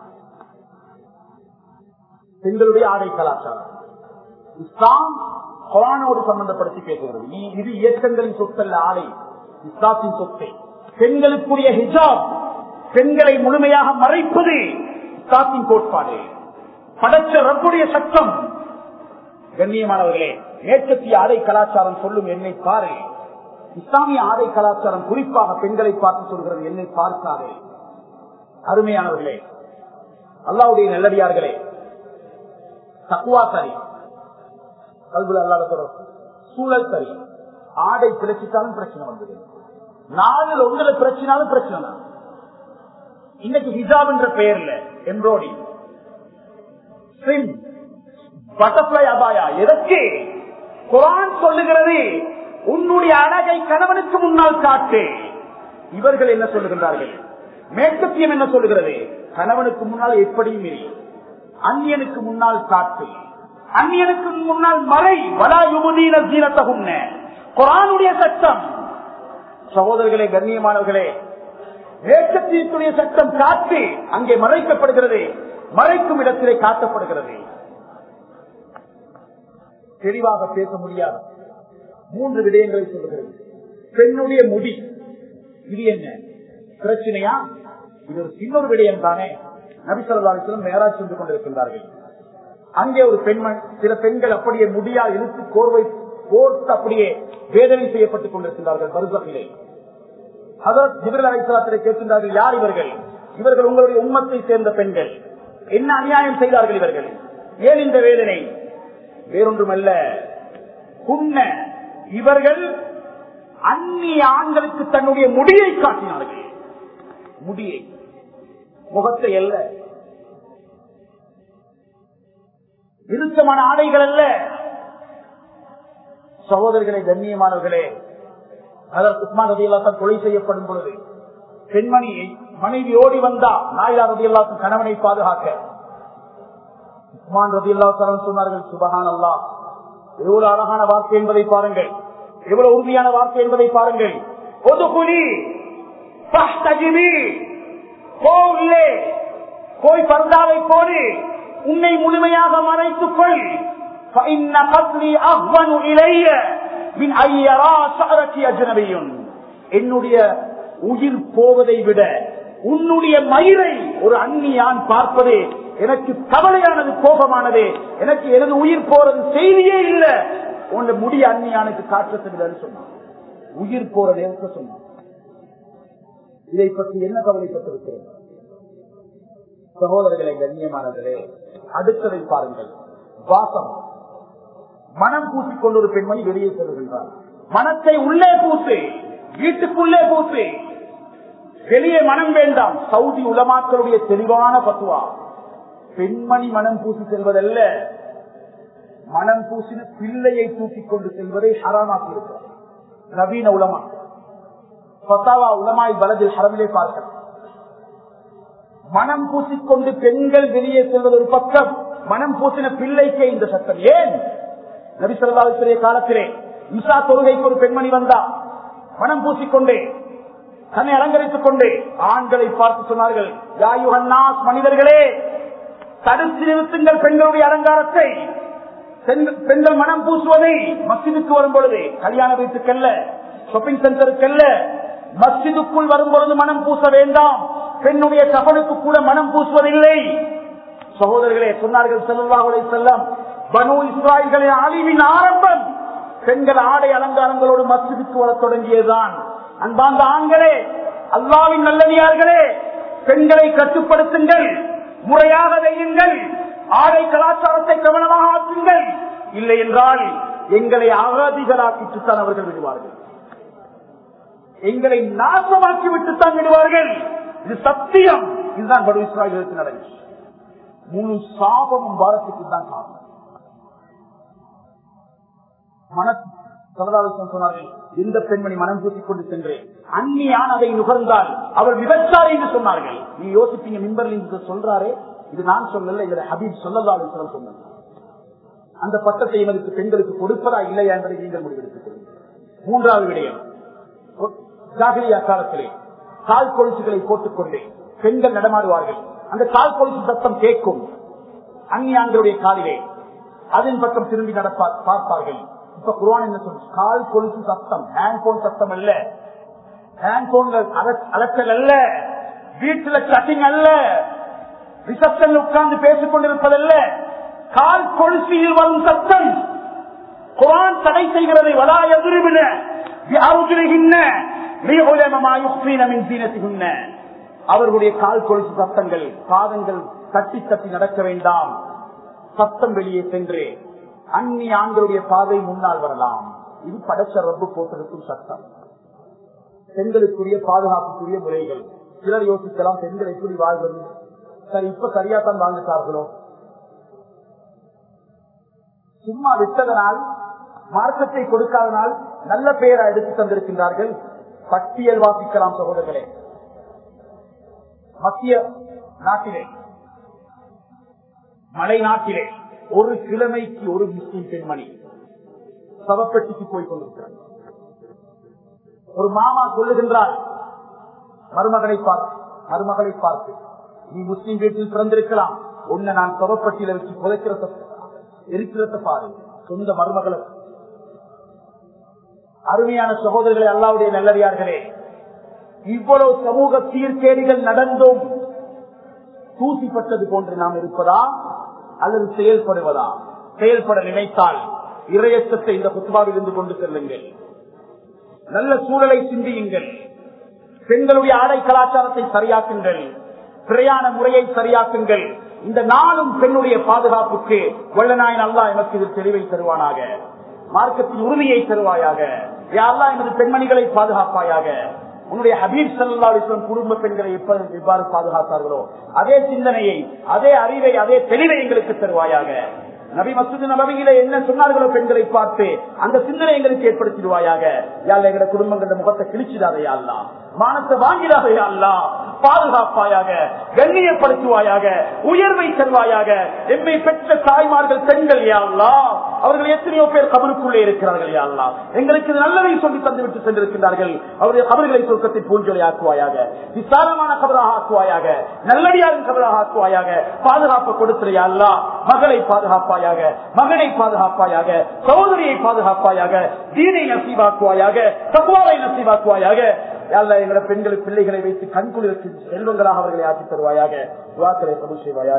Speaker 1: பெண்களுடைய ஆடை கலாச்சாரம் இஸ்லாம் குரானோடு சம்பந்தப்படுத்தி பேசுகிறது இ- இது இயக்கங்களின் சொத்தல்ல ஆடை இஸ்லாத்தின் சொத்தை பெண்களுக்குரிய ஹிஜாப் பெண்களை முழுமையாக மறைப்பது இஸ்லாத்தின் கோட்பாடு படைச்ச ரப்புடைய சட்டம் கண்ணியமானவர்களே மேற்கத்திய ஆடை கலாச்சாரம் சொல்லும் என்னை பாரு இஸ்லாமிய ஆடை கலாச்சாரம் குறிப்பாக பெண்களை பார்த்து சொல்கிறது என்னை பார்க்காதே அருமையானவர்களே அல்லாவுடைய நல்லடியார்களே தக்குவா சரி கல்வியில் அல்லாத தொடர்பு சூழல் சரி ஆடை பிரச்சிட்டாலும் பிரச்சனை வந்தது நாளில் ஒன்றில் பிரச்சனாலும் பிரச்சனை தான் இன்னைக்கு ஹிஜாப் என்ற பெயர்ல எம்ப்ராய்டி பட்டர்ஃபிளை அபாயா எதற்கு குரான் சொல்லுகிறது உன்னுடைய அழகை கணவனுக்கு முன்னால் காட்டு இவர்கள் என்ன சொல்லுகின்றார்கள் மேற்கத்தியம் என்ன சொல்லுகிறது கணவனுக்கு முன்னால் எப்படியும் இரு அந்நியனுக்கு முன்னால் காட்டு அந்நியனுக்கு முன்னால் மறை வலா யுமுதீன சீனத்தகுன்ன குரானுடைய சட்டம் சகோதரர்களே கண்ணியமானவர்களே வேட்டத்தீர்த்துடைய சட்டம் காத்து அங்கே மறைக்கப்படுகிறது மறைக்கும் இடத்திலே காட்டப்படுகிறது தெளிவாக பேச முடியாது மூன்று விடயங்களை சொல்கிறது பெண்ணுடைய முடி இது என்ன பிரச்சனையா இது ஒரு இன்னொரு விடயம் தானே நபிசல்லாஸ்லம் மேராஜ் சென்று கொண்டிருக்கின்றார்கள் அங்கே ஒரு பெண்மண் சில பெண்கள் அப்படியே முடியா இழுத்து கோர்வை கோர்த்து அப்படியே வேதனை செய்யப்பட்டுக் கொண்டிருக்கின்றார்கள் பருவத்திலே அதற்கு ஜிபிரல் அலைசலாத்திலே கேட்கின்றார்கள் யார் இவர்கள் இவர்கள் உங்களுடைய உம்மத்தை சேர்ந்த பெண்கள் என்ன அநியாயம் செய்தார்கள் இவர்கள் ஏன் இந்த வேதனை வேறொன்றுமல்ல புண்ண இவர்கள் அந்நிய ஆண்களுக்கு தன்னுடைய முடியை காட்டினார்கள் முடியை முகத்தை அல்ல இறுக்கமான ஆடைகள் அல்ல சகோதரர்களே கண்ணியமானவர்களே அதற்கு உஸ்மான் ரதியல்லாத்தான் கொலை செய்யப்படும் பொழுது பெண்மணியை மனைவி ஓடி வந்தா நாயிலா ரதியல்லாத்தும் கணவனை பாதுகாக்க உஸ்மான் ரதியல்லாத்தான் சொன்னார்கள் சுபஹான் அல்லா எவ்வளவு அழகான வார்த்தை என்பதை பாருங்கள் எவ்வளவு உறுதியான வார்த்தை என்பதை பாருங்கள் பொது குழி கோவிலே போய் பர்தாவை போடு உன்னை முழுமையாக மறைத்துக் கொள் فإن قتلي أهون إلي من أن يرى شعرك أجنبي என்னுடைய உயிர் போவதை விட உன்னுடைய மயிரை ஒரு அந்நியான் பார்ப்பதே எனக்கு கவலையானது கோபமானது எனக்கு எனது உயிர் போறது செய்தியே இல்ல உன்ன முடிய அந்நியானுக்கு காட்டுறது சொன்னான் உயிர் போறது எனக்கு சொன்னான் இதை பற்றி என்ன கவலைப்பட்டிருக்கிறேன் சகோதரர்களை கண்ணியமானவர்களே அடுத்ததை பாருங்கள் வாசம் மனம் பூசிக்கொண்டு ஒரு பெண்மணி வெளியே செல்கின்றார் மனத்தை உள்ளே பூசு வீட்டுக்குள்ளே பூசு வெளியே மனம் வேண்டாம் சவுதி உலமாக்களுடைய தெளிவான பத்துவா பெண்மணி மனம் பூசி செல்வதல்ல மனம் பூசின பிள்ளையை தூக்கிக் கொண்டு செல்வதை ஹராமாக்கி இருக்கிறார் நவீன உலமா பத்தாவா உலமாய் பலதில் ஹரமிலே பார்க்க மனம் பூசிக்கொண்டு பெண்கள் வெளியே செல்வது ஒரு பக்கம் மனம் பூசின பிள்ளைக்கே இந்த சட்டம் ஏன் நபிசல்லாவுடைய காலத்திலே இசா தொழுகைக்கு ஒரு பெண்மணி வந்தா மனம் பூசிக்கொண்டே தன்னை அலங்கரித்துக் கொண்டே ஆண்களை பார்த்து சொன்னார்கள் யாயுகன்னாஸ் மனிதர்களே தடுத்து நிறுத்துங்கள் பெண்களுடைய அலங்காரத்தை பெண்கள் மனம் பூசுவதை மசிதுக்கு வரும் பொழுது கல்யாண வீட்டுக்கல்ல ஷாப்பிங் சென்டருக்கல்ல மஸ்ஜிதுக்குள் வரும் பொழுது மனம் பூச வேண்டாம் பெண்ணுடைய கபனுக்கு கூட மனம் பூசுவதில்லை சகோதரர்களே சொன்னார்கள் செல்லாஹுலை செல்லம் பனு இஸ்ராயல்களின் அழிவின் ஆரம்பம் பெண்கள் ஆடை அலங்காரங்களோடு மஸ்ஜிதுக்கு வர தொடங்கியதுதான் அன்பாந்த ஆண்களே அல்லாவின் நல்லடியார்களே பெண்களை கட்டுப்படுத்துங்கள் முறையாக வையுங்கள் ஆடை கலாச்சாரத்தை கவனமாக ஆக்குங்கள் இல்லை என்றால் எங்களை அகதிகளாக்கிட்டுத்தான் அவர்கள் விடுவார்கள் எங்களை நாசமாக்கி விட்டுத்தான் விடுவார்கள் இது சத்தியம் இதுதான் படு இஸ்ராயலுக்கு நடந்துச்சு முழு சாபமும் பாரத்துக்கு தான் காரணம் மன சொன்னார்கள் எந்த பெண்மணி மனம் பூசிக் கொண்டு சென்றேன் அந்நியான் அதை நுகர்ந்தால் அவர் விபச்சாரி என்று சொன்னார்கள் நீ யோசிப்பீங்க மிம்பர்ல இருந்து சொல்றாரே இது நான் சொல்லல எங்களை ஹபீப் சொல்லலாலும் சொன்னார் அந்த பட்டத்தை எமது பெண்களுக்கு கொடுப்பதா இல்லையா என்பதை நீங்கள் முடிவெடுத்துக் கொள்ளுங்கள் மூன்றாவது விடயம் ஜாகிரியா காலத்திலே கால் கொலுசுகளை போட்டுக்கொண்டு பெண்கள் நடமாடுவார்கள் அந்த கால் கொலுசு சத்தம் கேட்கும் அந்நியான்களுடைய காலிலே அதன் பக்கம் திரும்பி நடப்பார் பார்ப்பார்கள் இப்ப குருவான் என்ன சொல்லு கால் கொலுசு சத்தம் ஹேண்ட் போன் சத்தம் அல்ல ஹேண்ட் போன்கள் அலற்றல் அல்ல வீட்டுல கட்டிங் அல்ல ரிசப்ஷன்ல உட்கார்ந்து பேசிக் கொண்டிருப்பதல்ல கால் கொலுசியில் வரும் சத்தம் குரான் தடை செய்கிறதை வலா எதிர்வின அவர்களுடைய கால் கொலுசு சத்தங்கள் பாதங்கள் தட்டி தட்டி நடக்க வேண்டாம் சத்தம் வெளியே சென்று அந்நிய ஆண்களுடைய பாதை முன்னால் வரலாம் இது படைச்ச ரப்பு போட்டிருக்கும் சட்டம் பெண்களுக்குரிய பாதுகாப்புக்குரிய முறைகள் சிலர் யோசிக்கலாம் பெண்கள் எப்படி வாழ்வது சரி இப்ப சரியா தான் வாழ்ந்துட்டார்களோ சும்மா விட்டதனால் மார்க்கத்தை கொடுக்காதனால் நல்ல பெயரை எடுத்து தந்திருக்கின்றார்கள் பட்டியல் வாசிக்கலாம் சகோதரர்களே மத்திய நாட்டிலே மலை நாட்டிலே ஒரு கிழமைக்கு ஒரு முஸ்லிம் பெண்மணி சவப்பெட்டிக்கு போய் கொண்டிருக்கிறார் ஒரு மாமா சொல்லுகின்றார் மருமகனை பார்த்து மருமகளை பார்த்து நீ முஸ்லிம் வீட்டில் பிறந்திருக்கலாம் உன்னை நான் சவப்பட்டியில வச்சு புதைக்கிறத இருக்கிறத பாரு சொந்த மருமகளை அருமையான சகோதரர்களை அல்லாவுடைய நல்லடியார்களே இவ்வளவு சமூக சீர்கேடுகள் நடந்தும் தூசிப்பட்டது போன்று நாம் இருப்பதா அல்லது செயல்படுவதா செயல்பட நினைத்தால் இரையச்சத்தை இந்த குத்துபாவில் இருந்து கொண்டு செல்லுங்கள் நல்ல சூழலை சிந்தியுங்கள் பெண்களுடைய ஆடை கலாச்சாரத்தை சரியாக்குங்கள் பிரயாண முறையை சரியாக்குங்கள் இந்த நாளும் பெண்ணுடைய பாதுகாப்புக்கு வல்லநாயன் அல்லா எமக்கு இதில் தெளிவை தருவானாக மார்க்கத்தின் உரிமையை தருவாயாக யாரா எனது பெண்மணிகளை பாதுகாப்பாயாக உன்னுடைய ஹபீப் சல்லா அலிஸ்லாம் குடும்ப பெண்களை எப்ப- எவ்வாறு பாதுகாத்தார்களோ அதே சிந்தனையை அதே அறிவை அதே தெளிவை எங்களுக்கு தருவாயாக நபி மசூது நபவியில என்ன சொன்னார்களோ பெண்களை பார்த்து அந்த சிந்தனை எங்களுக்கு ஏற்படுத்திடுவாயாக யாழ் எங்க குடும்பங்கள முகத்தை கிழிச்சிடாதே அல்லா மானத்தை வாங்கிடாதே அல்லா பாதுகாப்பாயாக கண்ணியப்படுத்துவாயாக உயர்வை தருவாயாக எம்மை பெற்ற தாய்மார்கள் பெண்கள் யாழ்லா அவர்கள் எத்தனையோ பேர் கபருக்குள்ளே இருக்கிறார்கள் யாழ்லா எங்களுக்கு இது நல்லதை சொல்லி தந்து விட்டு சென்றிருக்கிறார்கள் அவருடைய கபர்களை சொர்க்கத்தை பூஞ்சொலி ஆக்குவாயாக விசாலமான கபராக ஆக்குவாயாக நல்லடியாரின் கபராக ஆக்குவாயாக பாதுகாப்பு கொடுத்திரையா அல்லா மகளை பாதுகாப்பாயாக மகனை பாதுகாப்பாயாக சகோதரியை பாதுகாப்பாயாக தீனை நசீவாக்குவாயாக தக்குவாவை நசீவாக்குவாயாக யாழ்லா எங்களோட பெண்கள் பிள்ளைகளை வைத்து கண்குளிர்ச்சி செல்வங்களாக அவர்களை ஆக்கி தருவாயாக துவாக்களை பிரபு செய்வாயாக